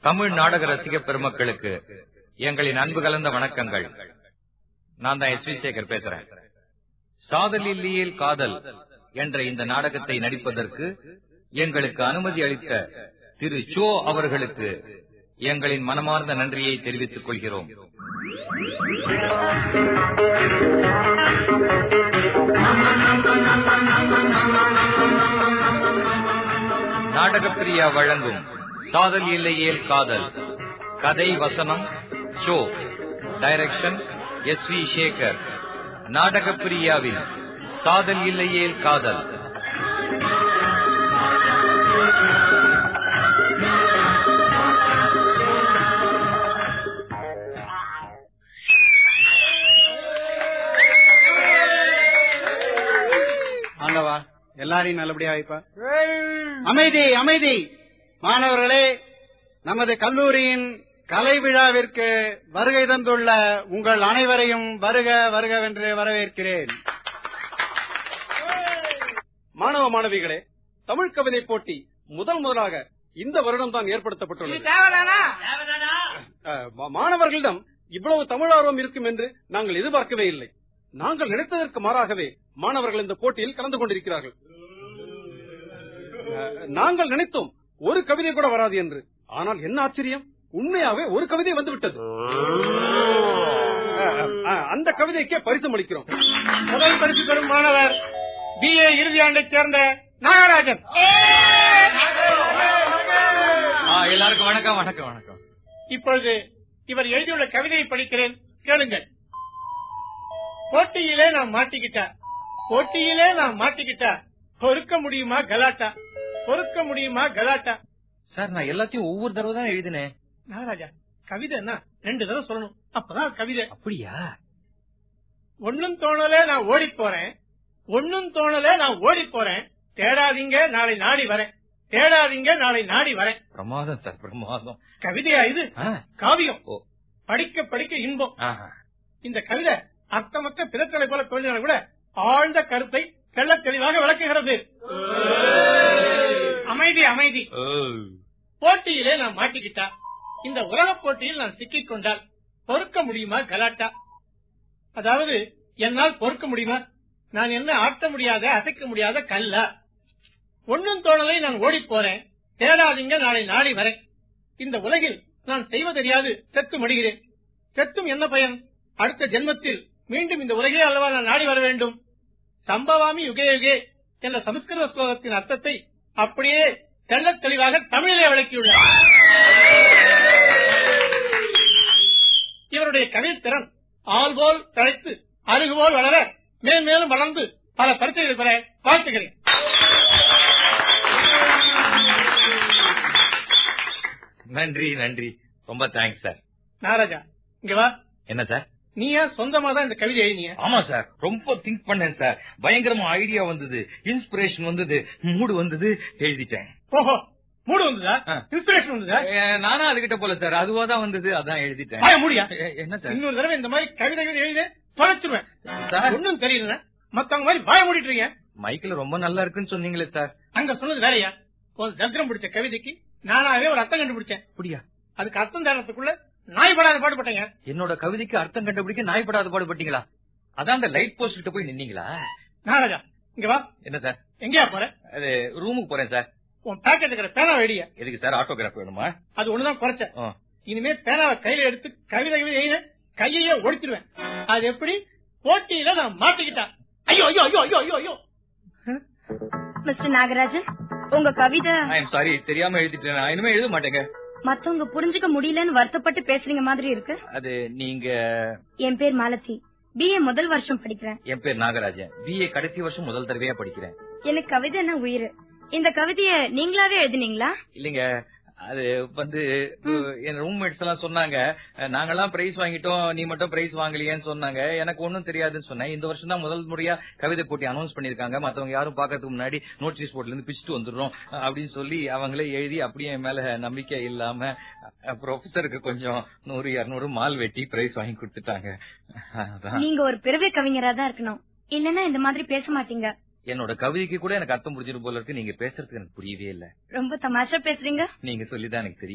தமிழ் நாடக ரசிக பெருமக்களுக்கு எங்களின் அன்பு கலந்த வணக்கங்கள் நான் தான் எஸ் வி சேகர் பேசுறேன் சாதல் இல்லியில் காதல் என்ற இந்த நாடகத்தை நடிப்பதற்கு எங்களுக்கு அனுமதி அளித்த திரு சோ அவர்களுக்கு எங்களின் மனமார்ந்த நன்றியை தெரிவித்துக் கொள்கிறோம் நாடகப்பிரியா வழங்கும் சாதல் இல்லையேல் காதல் கதை வசனம் show direction S V Sekhar நாடகப்பிரியாவின் சாதல் இல்லையேல் காதல் ஆண்டவா எல்லாரையும் நல்லபடியா வைப்பா அமைதி அமைதி மாணவர்களே நமது கல்லூரியின் கலை விழாவிற்கு வருகை தந்துள்ள உங்கள் அனைவரையும் வருக வருகவென்று வரவேற்கிறேன் மாணவ மாணவிகளே தமிழ் கவிதை போட்டி முதல் முதலாக இந்த வருடம் தான் ஏற்படுத்தப்பட்டுள்ளது அஹ், மா- மாணவர்களிடம் இவ்வளவு தமிழ் ஆர்வம் இருக்கும் என்று நாங்கள் எதிர்பார்க்கவே இல்லை நாங்கள் நினைத்ததற்கு மாறாகவே மாணவர்கள் இந்த போட்டியில் கலந்து கொண்டிருக்கிறார்கள் அஹ், நாங்கள் நினைத்தோம் ஒரு கவிதை கூட வராது என்று ஆனால் என்ன ஆச்சரியம் உண்மையாவே ஒரு கவிதை வந்துவிட்டது அஹ், அஹ், அந்த கவிதைக்கே பரிசு அளிக்கிறோம் முதல் பரிசு பெறும் மாணவர் பிஏ இறுதி ஆண்டைச் சேர்ந்த நாகராஜன் ஆ, எல்லாருக்கும் வணக்கம் வணக்கம் வணக்கம் இப்பொழுது இவர் எழுதியுள்ள கவிதையை படிக்கிறேன் கேளுங்கள் போட்டியிலே நான் மாட்டிக்கிட்டா போட்டியிலே நான் மாட்டிக்கிட்டா பொறுக்க முடியுமா கலாட்டா பொறுக்க முடியுமா கலாட்டா சார் நான் எல்லாத்தையும் ஒவ்வொரு தடவை தான் எழுதினேன் நாகராஜா கவிதைன்னா ரெண்டு தடவை சொல்லணும் அப்பதான் கவிதை அப்படியா ஒன்னும் தோணலே நான் ஓடி போறேன் ஒன்னும் தோணலே நான் ஓடி போறேன் தேடாதீங்க நாளை நாடி வரேன் தேடாதீங்க நாளை நாடி வரேன் பிரமாதம் சார் பிரமாதம் கவிதையா இது ஆ, காவியம் ஓ. படிக்க படிக்க இன்பம் ஆஹா. இந்த கவிதை அர்த்தமற்ற பிறத்தலை போல தோன்றினாலும் கூட ஆழ்ந்த கருத்தை தெள்ளத் தெளிவாக விளக்குகிறது அமைதி அமைதி ஓ. போட்டியிலே நான் மாட்டிக்கிட்டா இந்த உலக போட்டியில் நான் சிக்கிக் கொண்டால் பொறுக்க முடியுமா கலாட்டா அதாவது என்னால் பொறுக்க முடியுமா நான் என்ன ஆட்ட முடியாத அசைக்க முடியாத கல்லா ஒன்னும் தோணலை நான் ஓடிப் போறேன் தேடாதீங்க நாளை நாடி வரேன் இந்த உலகில் நான் செய்வதறியாது செத்து மடிகிறேன் செத்தும் என்ன பயன் அடுத்த ஜென்மத்தில் மீண்டும் இந்த உலகே அல்லவா நான் நாடி வர வேண்டும் சம்பவாமி யுகே யுகே என்ற சமஸ்கிருத ஸ்லோகத்தின் அர்த்தத்தை அப்படியே தெள்ளத் தெளிவாக தமிழிலே விளக்கியுள்ளார் இவருடைய கவித்திறன் ஆள்போல் தழைத்து அருகுபோல் வளர மேன்மேலும் வளர்ந்து பல பரிசைகள் பெற வாழ்த்துகிறேன் நன்றி நன்றி ரொம்ப தேங்க்ஸ் சார் நாராஜா இங்க வா என்ன சார் நீ ஏன் சொந்தமா தான் இந்த கவிதை எழுதிய ஆமா சார் ரொம்ப திங்க் பண்ணேன் சார் பயங்கரமா ஐடியா வந்தது இன்ஸ்பிரேஷன் வந்தது மூடு வந்தது எழுதிட்டேன் ஓஹோ மூடு வந்ததா ஆ. இன்ஸ்பிரேஷன் வந்ததா ஏ, நானும் அதுகிட்ட போல சார் அதுவா தான் வந்தது அதான் எழுதிட்டேன் வாய மூடியா ஏ, என்ன சார் இன்னொரு தடவை இந்த மாதிரி கவிதைகள் எழுதி தொலைச்சிருவேன் சார் ஒன்னும் தெரியல மத்தவங்க மாதிரி வாய மூடிட்டு இருக்கீங்க மைக்கில் ரொம்ப நல்லா இருக்குன்னு சொன்னீங்களே சார் அங்க சொன்னது வேலையா ஒரு தந்திரம் பிடிச்ச கவிதைக்கு நானாவே ஒரு அர்த்தம் கண்டுபிடிச்சேன் அப்படியா அதுக்கு அர்த்தம் தேடுறதுக்குள்ள நாய் படாத பாடுபட்டேங்க என்னோட கவிதைக்கு அர்த்தம் கண்டுபிடிக்க நாய்படாத பாடுபட்டீங்களா அதான் அந்த லைட் போஸ்ட் கிட்ட போய் நின்னீங்களா நாராஜா இங்க வா என்ன சார் எங்கேயா போற அது ரூமுக்கு போறேன் சார் உன் பேக்கெட் இருக்கிற பேனா வெடிய எதுக்கு சார் ஆட்டோகிராஃப் வேணுமா அது ஒண்ணுதான் குறைச்ச ஆ. இனிமே பேனாவை கையில எடுத்து கவிதை கவிதை எழுத கையையே ஒடிச்சிருவேன் அது எப்படி போட்டியில நான் மாட்டிக்கிட்டேன் ஐயோ ஐயோ ஐயோ ஐயோ ஐயோ ஐயோ மிஸ்டர் நாகராஜன் உங்க கவிதை ஐ எம் சாரி தெரியாம எழுதிட்டேன் நான் இனிமே எழுத மாட்டேங்க மத்தவங்க புரிஞ்சுக்க முடியலன்னு வருத்தப்பட்டு பேசுறீங்க மாதிரி இருக்கு அது நீங்க என் பேர் மாலதி பிஏ முதல் வருஷம் படிக்கிறேன் என் பேர் நாகராஜன் பிஏ கடைசி வருஷம் முதல் தடவையா படிக்கிறேன் எனக்கு கவிதைன்னா உயிர் இந்த கவிதைய நீங்களாவே எழுதினீங்களா இல்லைங்க அது வந்து என் ரூம்மேட்ஸ் எல்லாம் சொன்னாங்க அஹ், நாங்கெல்லாம் பிரைஸ் வாங்கிட்டோம் நீ மட்டும் பிரைஸ் வாங்கலையேன்னு சொன்னாங்க எனக்கு ஒண்ணும் தெரியாதுன்னு சொன்னேன் இந்த வருஷம் தான் முதல் முறையா கவிதை போட்டி அனௌன்ஸ் பண்ணிருக்காங்க மத்தவங்க யாரும் பாக்கிறதுக்கு முன்னாடி நோட்டீஸ் போர்ட்ல இருந்து பிச்சுட்டு வந்துடுறோம் அஹ், அப்படின்னு சொல்லி அவங்களே எழுதி அப்படியே என் மேல நம்பிக்கை இல்லாம ப்ரொஃபசருக்கு கொஞ்சம் நூறு இருநூறு மால் வெட்டி பிரைஸ் வாங்கி கொடுத்துட்டாங்க அதான் நீங்க ஒரு பிறவி கவிஞரா தான் இருக்கணும் இல்லன்னா இந்த மாதிரி பேச மாட்டீங்க என்னோட கவிதைக்கு கூட எனக்கு அர்த்தம் புரிஞ்சிடும் போல இருக்கு நீங்க பேசுறதுக்கு எனக்கு புரியவே இல்ல ரொம்ப தமாஷா பேசுறீங்க நீங்க சொல்லிதான் எனக்கு தெரியுது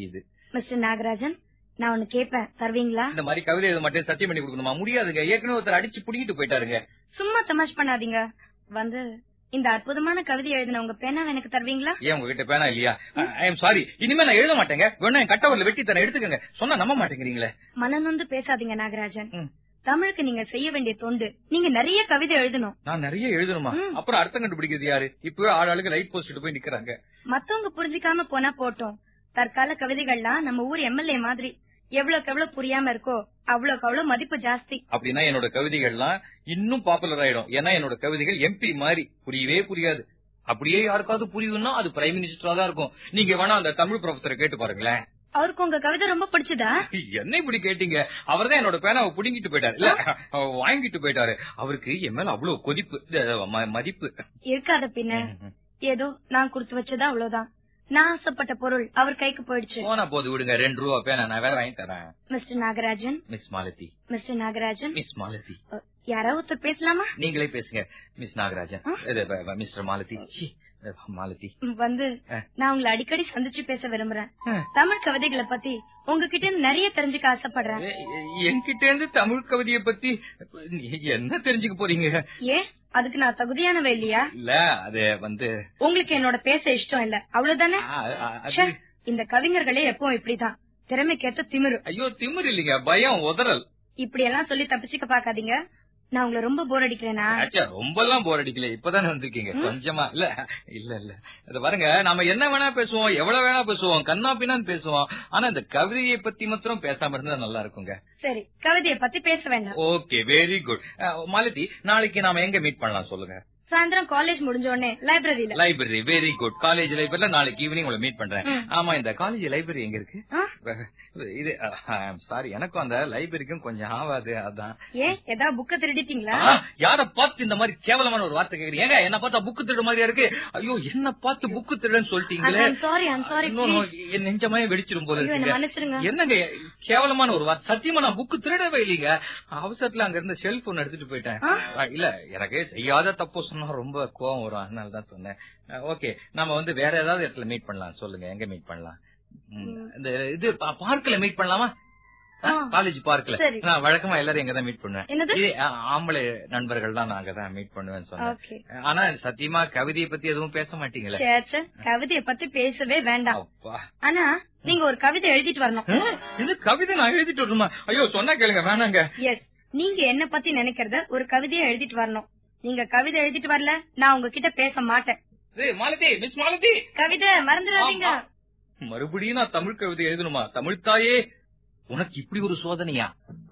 மிஸ்டர் நாகராஜன் நான் ஒண்ணு கேட்பேன் தருவீங்களா இந்த மாதிரி கவிதை எழுத மாட்டேன் சத்தியம் பண்ணி கொடுக்கணுமா முடியாதுங்க ஏற்கனவே ஒருத்தர் அடிச்சு புடிக்கிட்டு போயிட்டாருங்க சும்மா தமாஷ் பண்ணாதீங்க வந்து இந்த அற்புதமான கவிதை எழுதின உங்க பேனாவை எனக்கு தருவீங்களா ஏன் உங்ககிட்ட பேனா இல்லையா ஐ எம் சாரி இனிமே நான் எழுத மாட்டேங்க வேணா என் கட்டவரில் வெட்டி தரேன் எடுத்துக்கங்க சொன்னா நம்ப மாட்டேங்கிறீங்களே மனநொந்து பேசாதீங்க நாகராஜன் ம். தமிழுக்கு நீங்க செய்ய வேண்டிய தொண்டு நீங்க நிறைய கவிதை எழுதணும் நான் நிறைய எழுதணுமா ம். அப்புறம் அர்த்தம் கண்டுபிடிக்கிறது யாரு இப்பவே ஆளாளுக்கு லைட் போஸ்ட் போய் நிக்கிறாங்க மத்தவங்க புரிஞ்சுக்காம போனா போட்டோம் தற்கால கவிதைகள்லாம் நம்ம ஊர் எம்எல்ஏ மாதிரி எவ்வளவுக்கு எவ்வளவு புரியாம இருக்கோ அவ்வளவுக்கு அவ்வளவு மதிப்பு ஜாஸ்தி அப்படின்னா என்னோட கவிதைகள்லாம் இன்னும் பாப்புலர் ஆயிடும் ஏன்னா என்னோட கவிதைகள் எம்பி மாதிரி புரியவே புரியாது அப்படியே யாருக்காவது புரியுதுன்னா அது பிரைம் மினிஸ்டரா தான் இருக்கும் நீங்க வேணா அந்த தமிழ் ப்ரொஃபசரை கேட்டு பாருங்களேன் அவருக்கு உங்க கவிதை ரொம்ப பிடிச்சதா என்ன இப்படி கேட்டீங்க அவர்தான் என்னோட பேனாவை புடுங்கிட்டு போயிட்டாரு இல்ல வாங்கிட்டு போயிட்டாரு அவருக்கு என் மேல அவ்வளவு கொதிப்பு இது, ம- மதிப்பு இருக்காத பின்ன ஏதோ நான் கொடுத்து வச்சதா அவ்வளவுதான் நான் ஆசைப்பட்ட பொருள் அவர் கைக்கு போயிடுச்சு போனா போது விடுங்க ரெண்டு ரூபா பேனா நான் வேற வாங்கி தரேன் mister Nagarajan miss Malathi mister Nagarajan miss Malathi அ, யாராவது ஒருத்தர் பேசலாமா நீங்களே பேசுங்க மிஸ் நாகராஜன் ஆ? இது, ப- ப- மிஸ்டர் மாலதி ச்சீ, அஹ், மாலதி ம், வந்து ஆ. நான் உங்களை அடிக்கடி சந்திச்சு பேச விரும்புறேன் ஆ. தமிழ் கவிதைகளை பத்தி உங்ககிட்ட இருந்து நிறைய தெரிஞ்சுக்க ஆசைப்படுறேன் எ- எ- என்கிட்ட இருந்து தமிழ் கவிதையை பத்தி நீ என்ன தெரிஞ்சுக்க போறீங்க ஏன் அதுக்கு நான் தகுதியானவ இல்லையா இல்ல அது வந்து உங்களுக்கு என்னோட பேச இஷ்டம் இல்ல அவ்வளவுதானே ஆ, ஆ, அது- ச்சே, இந்த கவிஞர்களே எப்பவும் இப்படிதான் திறமைக்கேத்த திமிரு ஐயோ திமிர் இல்லைங்க பயம் உதறல் இப்படி எல்லாம் சொல்லி தப்பிச்சுக்க பாக்காதீங்க நான் உங்களை ரொம்ப போர் அடிக்கிறேனா ஆச்சா ரொம்ப எல்லாம் போர் அடிக்கல இப்பதானே வந்திருக்கீங்க கொஞ்சமா இல்ல இல்ல இல்ல அது பாருங்க நாம என்ன வேணா பேசுவோம் எவ்வளவு வேணா பேசுவோம் கண்ணா பின்னான்னு பேசுவோம் ஆனா இந்த கவிதையை பத்தி மாத்திரம் பேசாம இருந்தா நல்லா இருக்குங்க சரி கவிதையை பத்தி பேச வேண்டாம் ஓகே வெரி குட் மாலதி நாளைக்கு நாம எங்க மீட் பண்ணலாம் சொல்லுங்க சாயந்தரம் காலேஜ் முடிஞ்ச உடனே லைப்ரரியில லைப்ரரி வெரி குட் காலேஜ் லைப்ரரியில நாளைக்கு ஈவினிங் உங்களை மீட் பண்றேன் ம். ஆமா இந்த காலேஜ் லைப்ரரி எங்க இருக்கு ஆ? இது சாரி எனக்கும் அந்த லைப்ரரிக்கும் கொஞ்சம் ஆகாது அதான் ஏன் ஏதாவது புக்க திருடிட்டீங்களா ஆ, யார பார்த்து இந்த மாதிரி கேவலமான ஒரு வார்த்தை கேக்குறீங்க ஏங்க என்ன பார்த்தா புக்கு திருடு மாதிரியா இருக்கு ஐயோ என்ன பார்த்து புக்கு திருடுன்னு சொல்லிட்டீங்களே sorry I'm sorry No, no, என் நெஞ்சமே வெடிச்சிரும் போல என்ன இருக்குங்க மன்னிச்சிருங்க என்னங்க கேவலமான ஒரு வார்த்தை சத்தியமா நான் புக்கு திருடவே இல்லைங்க அவசரத்துல அங்க இருந்த செல்போன் எடுத்துட்டு போயிட்டேன் ஆ? ஆ, இல்ல எனக்கு செய்யாத தப்பு சொன்னா ரொம்ப கோவம் வரும் அதனால தான் சொன்னேன் ஓகே நாம வந்து வேற ஏதாவது இடத்துல மீட் பண்ணலாம் சொல்லுங்க எங்க மீட் பண்ணலாம் ம், இந்த இது பா- பார்க்ல மீட் பண்ணலாமா ஆ. காலேஜ் பார்க்ல சரி. நான் வழக்கமா எல்லாரும் எங்க தான் மீட் பண்ணுவேன் என்னது இதே ஆ, ஆம்பளை நண்பர்கள் தான் நான் அங்கதான் மீட் பண்ணுவேன்னு சொன்னேன் ஓகே ஆனா சத்தியமா கவிதையை பத்தி எதுவும் பேச மாட்டீங்களே சே சே, கவிதைய பத்தி பேசவே வேண்டாம் அப்பா ஆனா நீங்க ஒரு கவிதை எழுதிட்டு வரணும் ஆ, இது கவிதை நான் எழுதிட்டு வரணுமா ஐயோ சொன்னா கேளுங்க வேணாங்க எஸ் நீங்க என்ன பத்தி நினைக்கிறத ஒரு கவிதையை எழுதிட்டு வரணும் நீங்க கவிதை எழுதிட்டு வரல நான் உங்ககிட்ட பேச மாட்டேன் ஏய், மாலதி மிஸ் மாலதி கவிதை மறந்துடாதீங்க ஆமா. மறுபடியும் நான் தமிழ் கவிதை எழுதணுமா தமிழ் தாயே உனக்கு இப்படி ஒரு சோதனையா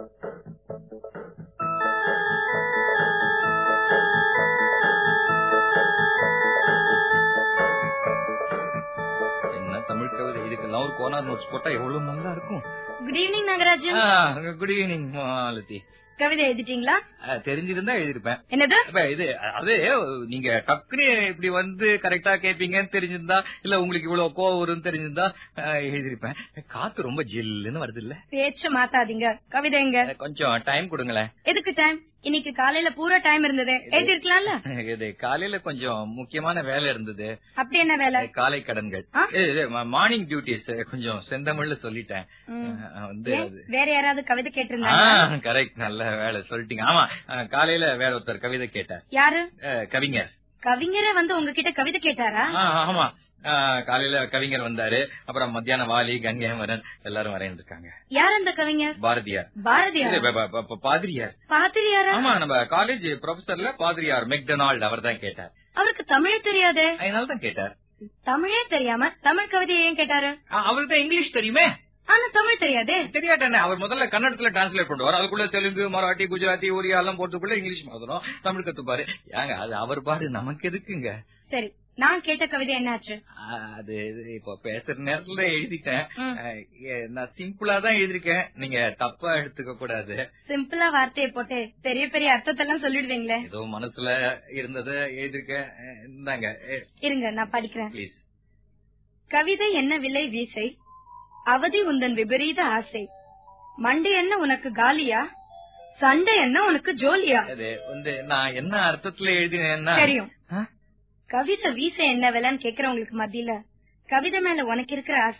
என்ன தமிழ் கவிதை இதுக்கெல்லாம் ஒரு கோனார் நோட்ஸ் போட்டா எவ்வளவு நல்லா இருக்கும் good evening Nagarajan good evening Malathi கவிதை எழுதிட்டீங்களா ஆ, தெரிஞ்சிருந்தா எழுதிருப்பேன் என்னது அப்ப இது அது நீங்க டக்குனு இப்படி வந்து கரெக்டா கேப்பீங்கன்னு தெரிஞ்சிருந்தா இல்ல உங்களுக்கு இவ்வளவு கோவம் வரும்னு தெரிஞ்சிருந்தா அஹ், எழுதிருப்பேன் காத்து ரொம்ப ஜில்லுன்னு வருது இல்ல பேச்ச மாத்தாதீங்க கவிதை எங்க கொஞ்சம் டைம் கொடுங்களேன் எதுக்கு டைம் இன்னைக்கு காலையில பூரா டைம் இருந்தது எழுதிருக்கலாம்ல இது காலையில கொஞ்சம் முக்கியமான வேலை இருந்தது அப்படி என்ன வேலை காலை கடன்கள் ஆ? மார்னிங் டியூட்டிஸ் கொஞ்சம் செந்தமிழ்ல சொல்லிட்டேன் ம். அஹ், வந்து ஏன்? அது வேற யாராவது கவிதை கேட்டிருந்தாங்க கரெக்ட் நல்ல வேலை சொல்லிட்டீங்க ஆமா அஹ், காலையில வேற ஒருத்தர் கவிதை கேட்டார் யாரு அஹ், கவிஞர் கவிஞரே வந்து உங்ககிட்ட கவிதை கேட்டாரா ஆ, ஆமா ஆ, காலையில கவிஞர் வந்தாரு அப்புறம் மத்தியானம் வாலி கங்கைமரன் எல்லாரும் வரைந்து இருக்காங்க யார் அந்த கவிஞர் பாரதியார் பாரதியார் இது, ப- ப- ப- பாதிரியார் பாத்திரியாரா ஆமா நம்ம காலேஜ் ப்ரொஃபசர்ல பாதிரியார் மெக்டொனால்ட் அவர் தான் கேட்டார் அவருக்கு தமிழே தெரியாதே அதனால தான் கேட்டார் தமிழே தெரியாம தமிழ் கவிதையை ஏன் கேட்டாரு அவருக்கு தான் இங்கிலீஷ் தெரியுமே ஆனா தமிழ் தெரியாதே தெரியாட்டே அவர் முதல்ல கன்னடத்துல டிரான்ஸ்லேட் பண்ணுவார் அதுக்குள்ள தெலுங்கு மராட்டி குஜராத்தி ஒரியா எல்லாம் போட்டுக்குள்ள இங்கிலீஷ் மாத்தணும் தமிழ் கத்துப்பாரு ஏங்க அது அவர் பாரு நமக்கு எதுக்குங்க சரி நான் கேட்ட கவிதை என்னாச்சு ஆ, அது இது இப்போ பேசுற நேரத்துல எழுதிட்டேன் ம். ஆ, ஏ, நான் சிம்பிளா தான் எழுதிருக்கேன் நீங்க தப்பா எடுத்துக்க கூடாது சிம்பிளா வார்த்தையை போட்டு பெரிய பெரிய அர்த்தத்தெல்லாம் சொல்லிடுவீங்களே ஏதோ மனசுல இருந்தத எழுதிருக்கேன் அஹ், இந்தாங்க இருங்க நான் படிக்கிறேன் ப்ளீஸ் கவிதை என்ன விலை வீசை அவதி உந்தன் விபரீத ஆசை மண்டை என்ன உனக்கு காலியா சண்டை என்ன உனக்கு ஜோலியா அது வந்து நான் என்ன அர்த்தத்துல எழுதினேன்னா தெரியும் ஆ? கவிதை வீச என்ன விலைன்னு கேக்குறவங்களுக்கு மத்தியில கவிதை மேல உனக்கு இருக்கிற ஆசை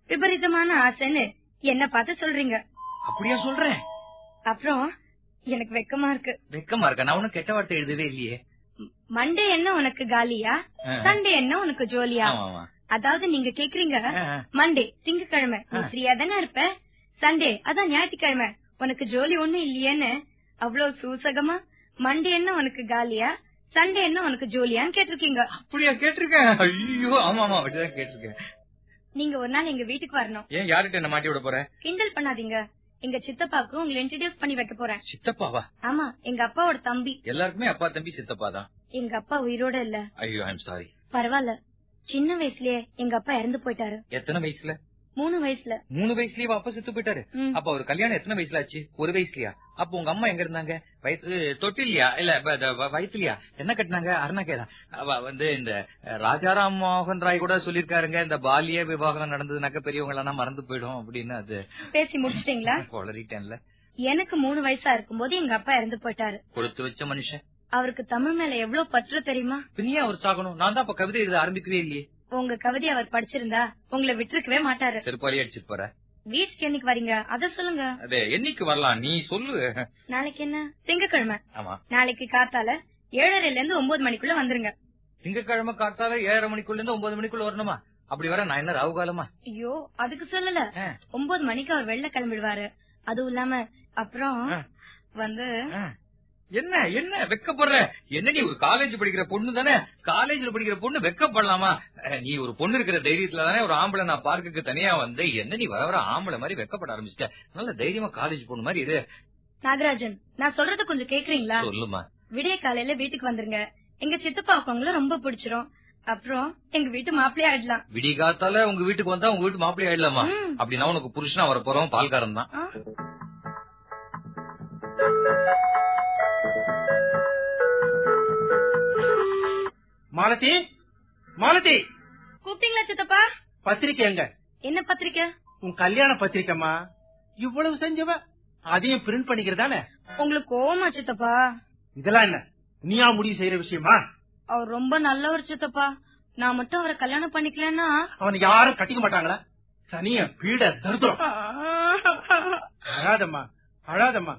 விபரீதமான ஆசைன்னு என்ன பார்த்து சொல்றீங்க அப்படியா சொல்றேன் அப்புறம் எனக்கு வெக்கமா இருக்கு வெக்கமா இருக்க நான் ஒன்னும் கெட்ட வார்த்தை எழுதவே இல்லையே மண்டே என்ன உனக்கு காலியா ஆ. சண்டே என்ன உனக்கு ஜோலியா ஆமா ஆமா அதாவது நீங்க கேக்குறீங்க ஆ, ஆ. மண்டே திங்கக்கிழமை நீ ஆ. ஃப்ரீயா தானே இருப்ப சண்டே அதான் ஞாயிற்றுக்கிழமை உனக்கு ஜோலி ஒண்ணும் இல்லையேன்னு அவ்வளவு சூசகமா மண்டே என்ன உனக்கு காலியா சண்டே என்ன உனக்கு ஜோலியான்னு கேட்டிருக்கீங்க அப்படியா கேட்டிருக்கேன் ஐயோ ஆமா ஆமா அப்படிதான் கேட்டிருக்கேன் நீங்க ஒரு நாள் எங்க வீட்டுக்கு வரணும் ஏன் யார்கிட்ட என்ன மாட்டி விட போற கிண்டல் பண்ணாதீங்க எங்க சித்தப்பாக்கு உங்களை இன்ட்ரடியூஸ் பண்ணி வைக்க போறேன் சித்தப்பாவா ஆமா எங்க அப்பாவோட தம்பி எல்லாருக்குமே அப்பா தம்பி சித்தப்பா தான் எங்க அப்பா உயிரோட இல்ல ஐயோ ஐம் சாரி பரவாயில்ல சின்ன வயசுலயே எங்க அப்பா இறந்து போயிட்டாரு எத்தனை வயசுல மூணு வயசுல மூணு வயசுலயே அப்பா செத்து போயிட்டாரு ம். அப்ப அவர் கல்யாணம் எத்தனை வயசுல ஆச்சு ஒரு வயசுலயா அப்ப உங்க அம்மா எங்க இருந்தாங்க வயசு தொட்டிலையா இல்ல ப- த- வ- வயித்துலயா என்ன கட்டினாங்க அருணாக்கேதான் அவ வந்து இந்த அஹ், ராஜாராம் மோகன் ராய் கூட சொல்லிருக்காருங்க இந்த பாலிய விவாகம் நடந்ததுனாக்க பெரியவங்க எல்லாம் மறந்து போயிடும் அப்படின்னு அது பேசி முடிச்சிட்டீங்களா கொளறிட்டேன்ல எனக்கு மூணு வயசா இருக்கும்போது எங்க அப்பா இறந்து போயிட்டாரு கொடுத்து வச்ச மனுஷன் அவருக்கு தமிழ் மேல எவ்வளவு பற்று தெரியுமா பின்னியே அவர் சாகணும் நான் தான் அப்ப கவிதை எழுத ஆரம்பிக்கவே இல்லையே உங்க கவிதை அவர் படிச்சிருந்தா உங்களை விட்டுருக்கவே மாட்டாரு செருப்பாளி அடிச்சிட்டு போற வீட்டுக்கு என்னைக்கு வரீங்க அத சொல்லுங்க அது என்னைக்கு வரலாம் நீ சொல்லு நாளைக்கு என்ன திங்கக்கிழமை ஆமா நாளைக்கு காத்தால ஏழரைல இருந்து ஒன்பது மணிக்குள்ள வந்துருங்க திங்கக்கிழமை காத்தால ஏழரை மணிக்குள்ள இருந்து ஒன்பது மணிக்குள்ள வரணுமா அப்படி வர நான் என்ன ராவு காலமா ஐயோ அதுக்கு சொல்லல ஆ. ஒன்பது மணிக்கு அவர் வெளில கிளம்பிடுவாரு அதுவும் இல்லாம அப்புறம் ஆ. வந்து ஆ. என்ன என்ன வெக்கப்படுற என்ன நீ ஒரு காலேஜ் படிக்கிற பொண்ணு தானே காலேஜ்ல படிக்கிற பொண்ணு வெக்கப்படலாமா அஹ், நீ ஒரு பொண்ணு இருக்கிற தைரியத்துல தானே ஒரு ஆம்பளை நான் பார்க்குக்கு தனியா வந்து என்ன நீ வர வர ஆம்பளை மாதிரி வெக்கப்பட ஆரம்பிச்சிட்ட நல்ல தைரியமா காலேஜ் பொண்ணு மாதிரி இது நாகராஜன் நான் சொல்றத கொஞ்சம் கேக்குறீங்களா சொல்லுமா விடிய காலையில வீட்டுக்கு வந்துருங்க எங்க சித்தப்பா உங்களை ரொம்ப பிடிச்சிரும் அப்புறம் எங்க வீட்டு மாப்பிள்ளைய ஆயிடலாம் விடி காத்தால உங்க வீட்டுக்கு வந்தா உங்க வீட்டு மாப்பிள்ளை ஆயிடலாமா ம். அப்படின்னா உனக்கு புருஷனா வர போறோம் பால்காரன் தான் ஆ? மாலதி மாலதி கூப்பிட்டீங்களா சித்தப்பா பத்திரிக்கை எங்க என்ன பத்திரிக்கை உன் கல்யாண பத்திரிக்கைமா இவ்வளவு செஞ்சவ அதையும் பிரிண்ட் பண்ணிக்கிறதானே உங்களுக்கு கோவமா சித்தப்பா இதெல்லாம் என்ன நீயா முடிவு செய்யற விஷயமா அவர் ரொம்ப நல்லவர் சித்தப்பா நான் மட்டும் அவரை கல்யாணம் பண்ணிக்கலன்னா அவனை யாரும் கட்டிக்க மாட்டாங்களா சனிய பீட தருதும் அழாதம்மா அழாதம்மா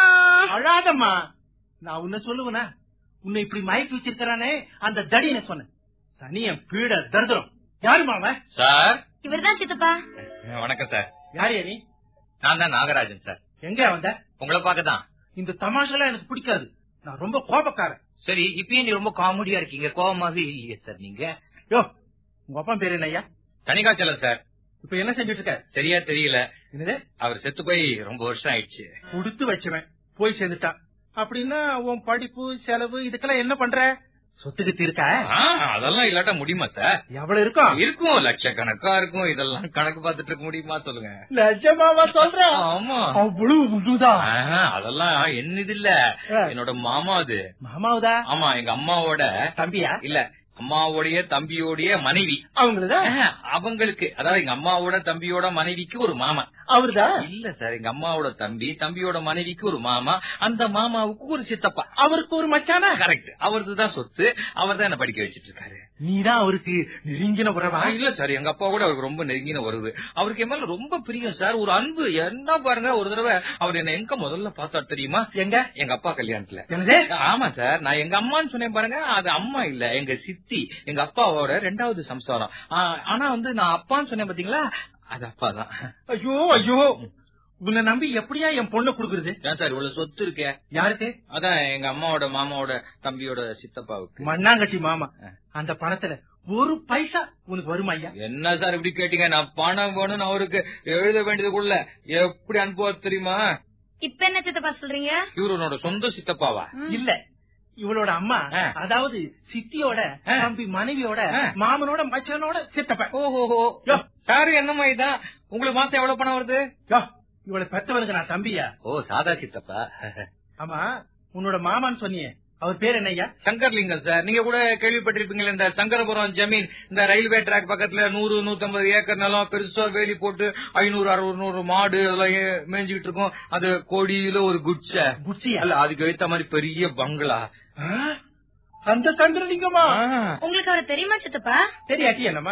அழாதம்மா நான் உன்னை சொல்லுவனா உன்னை இப்படி மயக்கி வச்சிருக்கிறானே அந்த தடியனை சொன்னேன் சனிய பீட தருதும் யாருமா அவன் சார் இவர்தான் சித்தப்பா வணக்கம் சார் யாரையா நீ நான் தான் நாகராஜன் சார் எங்க வந்த உங்களை பார்க்கதான் இந்த தமாஷெல்லாம் எனக்கு பிடிக்காது நான் ரொம்ப கோபக்காரன் சரி இப்பயே நீ ரொம்ப காமெடியா இருக்கீங்க கோவமாவே இல்லையே சார் நீங்க யோ உங்க அப்பா பேரு என்ன ஐயா தனிகாச்சலம் சார் இப்ப என்ன செஞ்சுட்டு இருக்க சரியா தெரியல என்னது அவர் செத்து போய் ரொம்ப வருஷம் ஆயிடுச்சு கொடுத்து வச்சவன் போய் சேர்ந்துட்டான் அப்படின்னா உன் படிப்பு செலவு இதுக்கெல்லாம் என்ன பண்ற சொத்துக்கு தீர்க்க ஆ, அதெல்லாம் இல்லாட்ட முடியுமா சார் எவ்வளவு இருக்கும் இருக்கும் லட்சக்கணக்கா இருக்கும் இதெல்லாம் கணக்கு பார்த்துட்டு இருக்க முடியுமா சொல்லுங்க நிஜமாவா சொல்ற ஆமா அவ்வளவு உண்டுதான் ஆ, அதெல்லாம் என்னது இல்ல ஆ. என்னோட மாமா அது மாமாவுதா ஆமா எங்க அம்மாவோட தம்பியா இல்ல அம்மாவுடைய தம்பியோடைய மனைவி அவங்களுதா ஆ, அவங்களுக்கு அதாவது எங்க அம்மாவோட தம்பியோட மனைவிக்கு ஒரு மாமா அவருதா இல்ல சார் எங்க அம்மாவோட தம்பி தம்பியோட மனைவிக்கு ஒரு மாமா அந்த மாமாவுக்கு ஒரு சித்தப்பா அவருக்கு ஒரு மச்சானா கரெக்ட் அவரது தான் சொத்து அவர் தான் என்ன படிக்க வச்சிட்டு இருக்காரு நீதான் அவருக்கு நெருங்கின உறவா ஆ, இல்ல சார் எங்க அப்பா கூட அவருக்கு ரொம்ப நெருங்கின வருது அவருக்கு என் மேல ரொம்ப பிரியம் சார் ஒரு அன்பு என்ன பாருங்க ஒரு தடவை அவர் என்ன எங்க முதல்ல பார்த்தா தெரியுமா எங்க எங்க அப்பா கல்யாணத்துல என்னது ஆமா சார் நான் எங்க அம்மான்னு சொன்னேன் பாருங்க அது அம்மா இல்ல எங்க சித்தி எங்க அப்பாவோட ரெண்டாவது சம்சாரம் ஆ, ஆனா வந்து நான் அப்பான்னு சொன்னேன் பாத்தீங்களா அது அப்பா தான் ஐயோ ஐயோ உன்னை நம்பி எப்படியா என் பொண்ணை குடுக்குறது ஏன் சார் இவ்வளவு சொத்து இருக்கே யாருக்கு அதான் எங்க அம்மாவோட மாமாவோட தம்பியோட சித்தப்பாவுக்கு மண்ணாங்கட்டி மாமா அந்த பணத்துல ஒரு பைசா உனக்கு வருமா ஐயா என்ன சார் இப்படி கேட்டீங்க நான் பணம் வேணும்னு அவருக்கு எழுத வேண்டியதுக்குள்ள எப்படி அனுப்புவார் தெரியுமா இப்ப என்ன சித்தப்பா சொல்றீங்க இவரு உன்னோட சொந்த சித்தப்பாவா இல்ல இவளோட அம்மா ஆ. அதாவது சித்தியோட ஆ. தம்பி மனைவியோட ஆ. மாமனோட மச்சானோட சித்தப்பன் ஓஹோ யோ. சாரு என்னம்மா இதான் உங்களுக்கு மாசம் எவ்வளவு பணம் வருது யோ, இவளை பெத்தவனுக்கு நான் தம்பியா ஓ சாதா சித்தப்பா ஆமா உன்னோட மாமான்னு சொன்னியே அவர் பேர் என்னய்யா சங்கர்லிங்கம் சார் நீங்க கூட கேள்விப்பட்டிருப்பீங்களா இந்த சங்கரபுரம் ஜமீன் இந்த ரயில்வே ட்ராக் பக்கத்துல நூறு நூத்தம்பது ஏக்கர் நிலம் பெருசா வேலி போட்டு ஐநூறு அறுநூறு நூறு மாடு அதெல்லாம் ஏ- மேய்ஞ்சுக்கிட்டு இருக்கும் அது கோடியில ஒரு குட்ச குச்சியா அல்ல அதுக்கு எழுத்த மாதிரி பெரிய பங்களா ஆ? அந்த சந்திரலிங்கமா ஆ. உங்களுக்கு அவரை தெரியுமா சித்தப்பா தெரியாட்டி என்னம்மா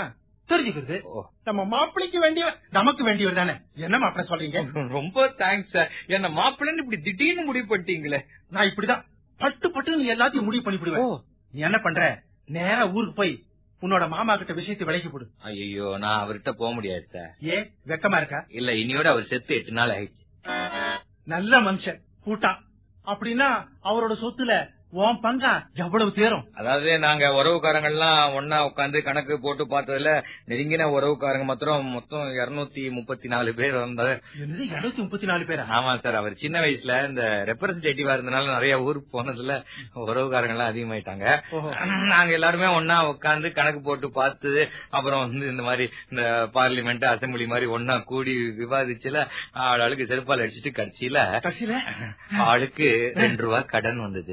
தெரிஞ்சுக்கிறது ஓ. நம்ம மாப்பிளைக்கு வேண்டியவர் நமக்கு வேண்டியவர் தானே என்ன மாப்பிள சொல்றீங்க ரொம்ப தேங்க்ஸ் சார் என்ன மாப்பிள்ளைன்னு இப்படி திடீர்னு முடிவு பண்ணிட்டீங்களே நான் இப்படிதான் பட்டு பட்டு நீ எல்லாத்தையும் முடிவு பண்ணிவிடுவேன் நீ என்ன பண்ற நேரா ஊருக்கு போய் உன்னோட மாமா கிட்ட விஷயத்தை விலைக்கு போடு ஐயோ நான் அவர்கிட்ட போக முடியாது சார் ஏ வெக்கமா இருக்கா இல்ல இன்னையோட அவர் செத்து எட்டு நாள் ஆயிடுச்சு நல்ல மனுஷன் கூட்டான் அப்படின்னா அவரோட சொத்துல உன் பங்கா எவ்வளவு தேரும் அதாவது நாங்க உறவுக்காரங்க எல்லாம் ஒன்னா உட்காந்து கணக்கு போட்டு பார்த்ததுல நெருங்கின உறவுக்காரங்க மாத்திரம் மொத்தம் இருநூத்தி முப்பத்தி நாலு பேர் வந்தாரு என்னது இருநூத்தி முப்பத்தி நாலு பேரா ஆமா சார் அவர் சின்ன வயசுல இந்த ரெப்ரசன்டேட்டிவா இருந்தனால நிறைய ஊருக்கு போனதுல உறவுக்காரங்க எல்லாம் அதிகமாயிட்டாங்க ஓஹோ. நாங்க எல்லாருமே ஒன்னா உட்காந்து கணக்கு போட்டு பார்த்து அப்புறம் வந்து இந்த மாதிரி இந்த பார்லிமெண்ட் அசம்பிளி மாதிரி ஒன்னா கூடி விவாதிச்சுல ஆளுக்கு செருப்பால் அடிச்சிட்டு கட்சியில கடைசியில ஆளுக்கு ரெண்டு ரூபா கடன் வந்தது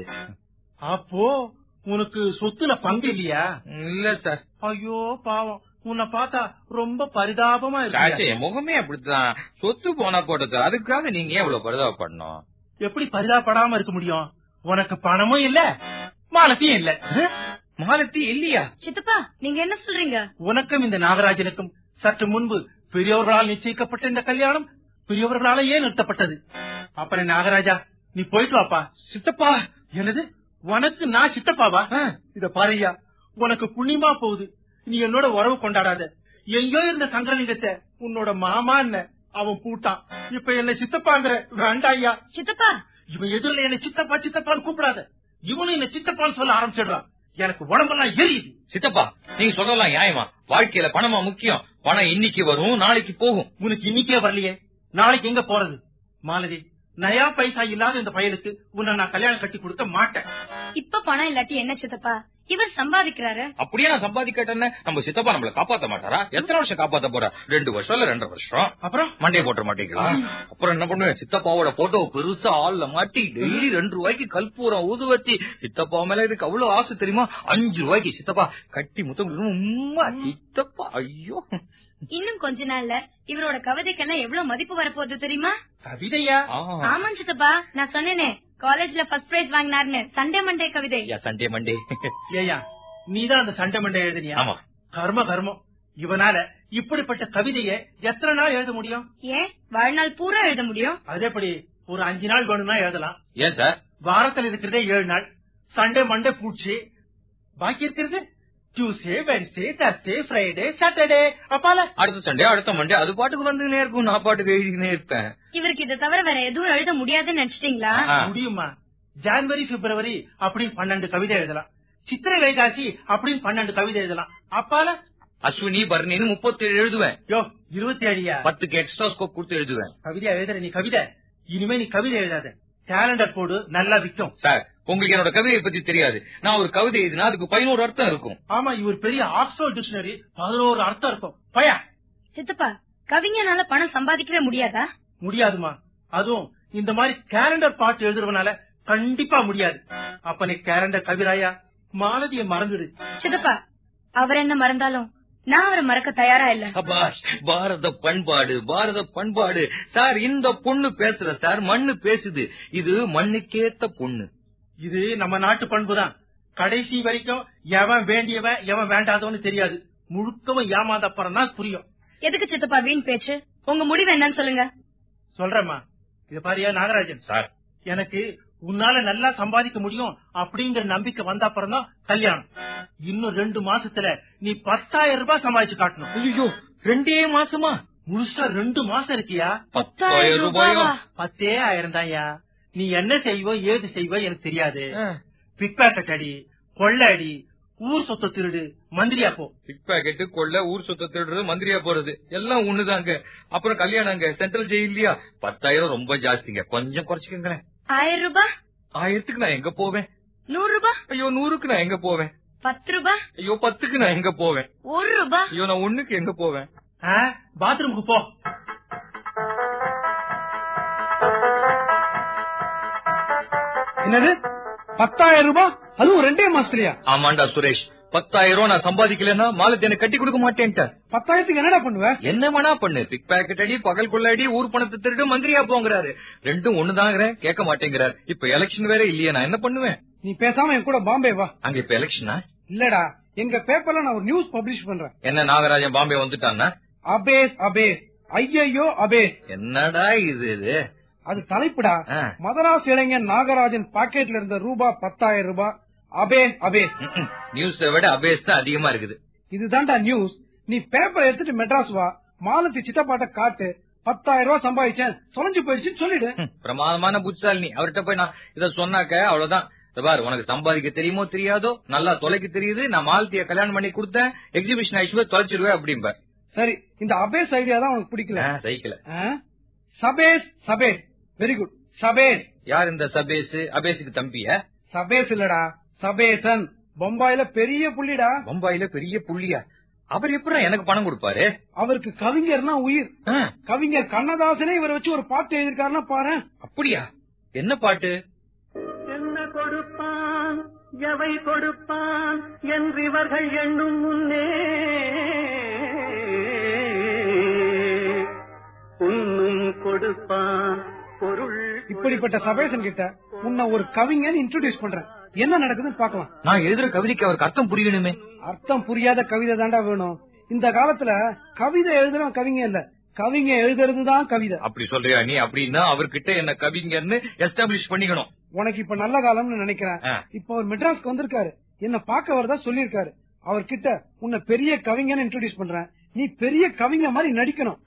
அப்போ உனக்கு சொத்துல பங்கு இல்லையா இல்ல சார் ஐயோ பாவம் உன்னை பார்த்தா ரொம்ப பரிதாபமா சாச்சே, இருக்கு என் முகமே அப்படித்தான் சொத்து போனா போட்டது அதுக்காக நீங்க ஏன் இவ்வளவு பரிதாபப்படணும் எப்படி பரிதாபப்படாம இருக்க முடியும் உனக்கு பணமும் இல்ல மாலத்தையும் இல்ல மாலத்தி இல்லையா சித்தப்பா நீங்க என்ன சொல்றீங்க உனக்கும் இந்த நாகராஜனுக்கும் சற்று முன்பு பெரியவர்களால் நிச்சயிக்கப்பட்ட இந்த கல்யாணம் பெரியவர்களாலேயே நிறுத்தப்பட்டது அப்புறம் நாகராஜா நீ போயிட்டு வாப்பா சித்தப்பா என்னது உனக்கு நான் சித்தப்பாவா இத பாருயா உனக்கு புண்ணியமா போகுது நீ என்னோட உறவு கொண்டாடாத எங்கேயோ இருந்த சங்கரலிங்கத்தை உன்னோட மாமா என்ன அவன் பூட்டான் இப்ப என்ன சித்தப்பாங்கிற வேண்டாய்யா சித்தப்பா இவன் எதிரில என்ன சித்தப்பா சித்தப்பான்னு கூப்பிடாத இவனும் என்ன சித்தப்பான்னு சொல்ல ஆரம்பிச்சிடுறான் எனக்கு உடம்பெல்லாம் எரியுது சித்தப்பா நீங்க சொல்லலாம் நியாயமா வாழ்க்கையில பணமா முக்கியம் பணம் இன்னைக்கு வரும் நாளைக்கு போகும் உனக்கு இன்னைக்கே வரலையே நாளைக்கு எங்க போறது மாலதி நயா பைசா இல்லாத இந்த பயலுக்கு உன்னை நான் கல்யாணம் கட்டி கொடுக்க மாட்டேன் இப்ப பணம் இல்லாட்டி என்ன சித்தப்பா இவர் சம்பாதிக்கிறாரு அப்படியே நான் சம்பாதிக்கட்டேன்னு நம்ம சித்தப்பா நம்மள காப்பாத்த மாட்டாரா எத்தனை வருஷம் காப்பாத்த போறா ரெண்டு வருஷம் இல்ல ரெண்டரை வருஷம் அப்புறம் மண்டையை போட்டுற மாட்டீங்களா அப்புறம் என்ன பண்ணுவேன் சித்தப்பாவோட போட்டோ பெருசா ஆள்ல மாட்டி டெய்லி ரெண்டு ரூபாய்க்கு கற்பூரம் ஊதுவத்தி சித்தப்பா மேல இருக்கு அவ்வளவு ஆசை தெரியுமா அஞ்சு ரூபாய்க்கு சித்தப்பா கட்டி முத்தம் கொடுக்கணும். உம்மா சித்தப்பா ஐயோ இன்னும் கொஞ்ச நாள்ல இவரோட கவிதைக்கெல்லாம் எவ்வளவு மதிப்பு வரப்போகுது தெரியுமா கவிதையா ஆ. ஆமா சித்தப்பா நான் சொன்னேனே காலேஜ்ல ஃபர்ஸ்ட் பிரைஸ் வாங்கினார்னு சண்டே மண்டே கவிதை ஐயா சண்டே மண்டே ஏயா நீதான் அந்த சண்டை மண்டை எழுதினியா ஆமா கர்ம கர்மம் இவனால இப்படிப்பட்ட கவிதையை எத்தனை நாள் எழுத முடியும் ஏன் வாழ்நாள் பூரா எழுத முடியும் அதேபடி ஒரு அஞ்சு நாள் வேணும்னா எழுதலாம் ஏன் சார் வாரத்துல இருக்கிறதே ஏழு நாள் சண்டே மண்டே பூச்சி பாக்கி இருக்கிறது Tuesday Wednesday Thursday Friday Saturday அப்பால அடுத்த சண்டே அடுத்த மண்டே அது பாட்டுக்கு வந்துனே இருக்கும் நான் பாட்டுக்கு எழுதினே இருப்பேன் இவருக்கு இதை தவிர வேற எதுவும் எழுத முடியாதுன்னு நினைச்சிட்டீங்களா ஆ. முடியுமா ஜான்வரி பிப்ரவரி அப்படின்னு பன்னெண்டு கவிதை எழுதலாம் சித்திரை வைகாசி அப்படின்னு பன்னெண்டு கவிதை எழுதலாம் அப்பால அஸ்வினி பர்ணின்னு முப்பத்தி ஏழு எழுதுவேன் யோ இருபத்தி ஏழியா பத்துக்கு எக்ஸ்ட்ரா ஸ்கோப் கொடுத்து எழுதுவேன் கவிதையா எழுதுற நீ கவிதை இனிமே நீ கவிதை எழுதாத கேலண்டர் போடு நல்லா விக்கும் சார் உங்களுக்கு என்னோட கவிதையை பத்தி தெரியாது நான் ஒரு கவிதை எழுதினா அதுக்கு பதினோரு அர்த்தம் இருக்கும் ஆமா இவர் பெரிய ஆக்ஸ்போர்ட் டிக்ஷனரி பதினோரு அர்த்தம் இருக்கும் பயா சித்தப்பா கவிஞனால பணம் சம்பாதிக்கவே முடியாதா முடியாதுமா அதுவும் இந்த மாதிரி கேலண்டர் பாட்டு எழுதுறவனால கண்டிப்பா முடியாது அப்ப நீ கேலண்டர் கவிராயா மாலதிய மறந்துடு சித்தப்பா அவர் என்ன மறந்தாலும் நான் அவரை மறக்க தயாரா இல்ல சபாஷ் பாரத பண்பாடு பாரத பண்பாடு சார் இந்த பொண்ணு பேசுற சார் மண்ணு பேசுது இது மண்ணுக்கேத்த பொண்ணு இது நம்ம நாட்டு பண்புதான் கடைசி வரைக்கும் எவன் வேண்டியவன் எவன் வேண்டாதவன்னு தெரியாது முழுக்கவும் ஏமாந்தப்புறம் தான் புரியும் எதுக்கு சித்தப்பா வீண் பேச்சு உங்க முடிவு என்னன்னு சொல்லுங்க சொல்றேம்மா இது பாரியா நாகராஜன் சார் எனக்கு உன்னால நல்லா சம்பாதிக்க முடியும் அப்படிங்கிற நம்பிக்கை வந்த அப்புறம் தான் கல்யாணம் இன்னும் ரெண்டு மாசத்துல நீ பத்தாயிரம் ரூபாய் சம்பாதிச்சு காட்டணும் ஐயோ ரெண்டே மாசமா முழுசா ரெண்டு மாசம் இருக்கியா பத்தாயிரம் ரூபாயா பத்தே ஆயிரம் தான்யா நீ என்ன செய்வோ ஏது செய்வோ எனக்கு தெரியாது பிக் பாக்கெட் அடி கொள்ள அடி ஊர் சொத்த திருடு மந்திரியா போ பிக் பாக்கெட் கொள்ள ஊர் சொத்த திருடுறது மந்திரியா போறது எல்லாம் ஒண்ணுதாங்க அப்புறம் கல்யாணங்க சென்ட்ரல் ஜெயிலியா பத்தாயிரம் ரொம்ப ஜாஸ்திங்க கொஞ்சம் குறைச்சிக்கங்களேன் ஆயிரம் ரூபாய் ஆயிரத்துக்கு நான் எங்க போவேன் நூறு ரூபாய் ஐயோ நூறுக்கு நான் எங்க போவேன் பத்து ரூபாய் ஐயோ பத்துக்கு நான் எங்க போவேன் ஒரு ரூபாய் ஐயோ நான் ஒண்ணுக்கு எங்க போவேன் ஆ, பாத்ரூமுக்கு போ என்னது பத்தாயிரம் ரூபாய் அதுவும் ரெண்டே மாசத்துலயா ஆமாண்டா சுரேஷ் பத்தாயிரம் நான் சம்பாதிக்கலன்னா மாலத்தி எனக்கு கட்டி கொடுக்க மாட்டேன்ட்ட பத்தாயிரத்துக்கு என்னடா பண்ணுவ என்ன வேணா பண்ணு பிக் பாக்கெட் அடி பகல் கொள்ளடி ஊர் பணத்தை திருடு மந்திரியா போங்கிறாரு ரெண்டும் ஒண்ணுதாங்கிறேன் கேட்க மாட்டேங்கிறார் இப்ப எலெக்ஷன் வேற இல்லையே நான் என்ன பண்ணுவேன் நீ பேசாம என் கூட பாம்பே வா அங்க இப்ப எலெக்ஷனா இல்லடா எங்க பேப்பர்ல நான் ஒரு நியூஸ் பப்ளிஷ் பண்றேன் என்ன நாகராஜன் பாம்பே வந்துட்டான்னா அபேஸ் அபேஸ் ஐயையோ அபேஸ் என்னடா இது இது அது தலைப்புடா ஆ. மதராஸ் இளைஞன் நாகராஜன் பாக்கெட்ல இருந்த ரூபா பத்தாயிரம் ரூபாய் அபேஸ் அபேஸ் நியூஸை விட அபேஸ் தான் அதிகமா இருக்குது இதுதான்டா நியூஸ் நீ பேப்பர் எடுத்துட்டு மெட்ராஸ் வா மாலத்தி சித்தப்பாட்ட காட்டு பத்தாயிரம் ரூபாய் சம்பாதிச்சேன் தொலைஞ்சு போயிடுச்சுன்னு சொல்லிடு ம், பிரமாதமான புட்சாலினி அவர்கிட்ட போய் நான் இத சொன்னாக்க அவ்வளவுதான் இதோ பாரு உனக்கு சம்பாதிக்க தெரியுமோ தெரியாதோ நல்லா தொலைக்க தெரியுது நான் மாலத்திய கல்யாணம் பண்ணி கொடுத்தேன் எக்ஸிபிஷன் ஆயிடுச்சு தொலைச்சிருவேன் அப்படிம்ப சரி இந்த அபேஸ் ஐடியா தான் உனக்கு பிடிக்கல சைக்கிள் ஆ? சபேஸ் சபேஸ் வெரி குட் சபேஸ் யார் இந்த சபேஸ் அபேஸுக்கு தம்பிய சபேஸ் இல்லடா சபேசன் பொம்பாயில பெரிய புள்ளிடா பம்பாயில பெரிய புள்ளியா அவர் எப்படி எனக்கு பணம் கொடுப்பாரு அவருக்கு கவிஞர்னா உயிர் ஆ, கவிஞர் கண்ணதாசனே இவரை வச்சு ஒரு பாட்டு எழுதிருக்காருன்னா பாரு அப்படியா என்ன பாட்டு என்ன கொடுப்பான் எவை கொடுப்பான் என்று இவர்கள் எண்ணும் முன்னே உன்னும் கொடுப்பான் பொருள் இப்படிப்பட்ட சபேசன் கிட்ட உன்னை ஒரு கவிஞன் இன்ட்ரோடியூஸ் பண்றேன் என்ன நடக்குதுன்னு பாக்கலாம் நான் எழுதுற கவிதைக்கு அவருக்கு அர்த்தம் புரியணுமே அர்த்தம் புரியாத கவிதை தாண்டா வேணும் இந்த காலத்துல கவிதை எழுதுறவன் கவிஞ இல்ல கவிஞ எழுதுறதுதான் கவிதை அப்படி சொல்றியா நீ அப்படின்னா அவர்கிட்ட என்ன கவிஞர்னு எஸ்டாப்ளிஷ் பண்ணிக்கணும் உனக்கு இப்ப நல்ல காலம்னு நினைக்கிறேன் ஆ. இப்ப அவர் மெட்ராஸ்க்கு வந்திருக்காரு என்ன பார்க்க வரதா சொல்லிருக்காரு அவர்கிட்ட உன்னை பெரிய கவிஞன்னு இன்ட்ரோடியூஸ் பண்றேன் நீ பெரிய கவிஞ மாதிரி நடிக்கணும்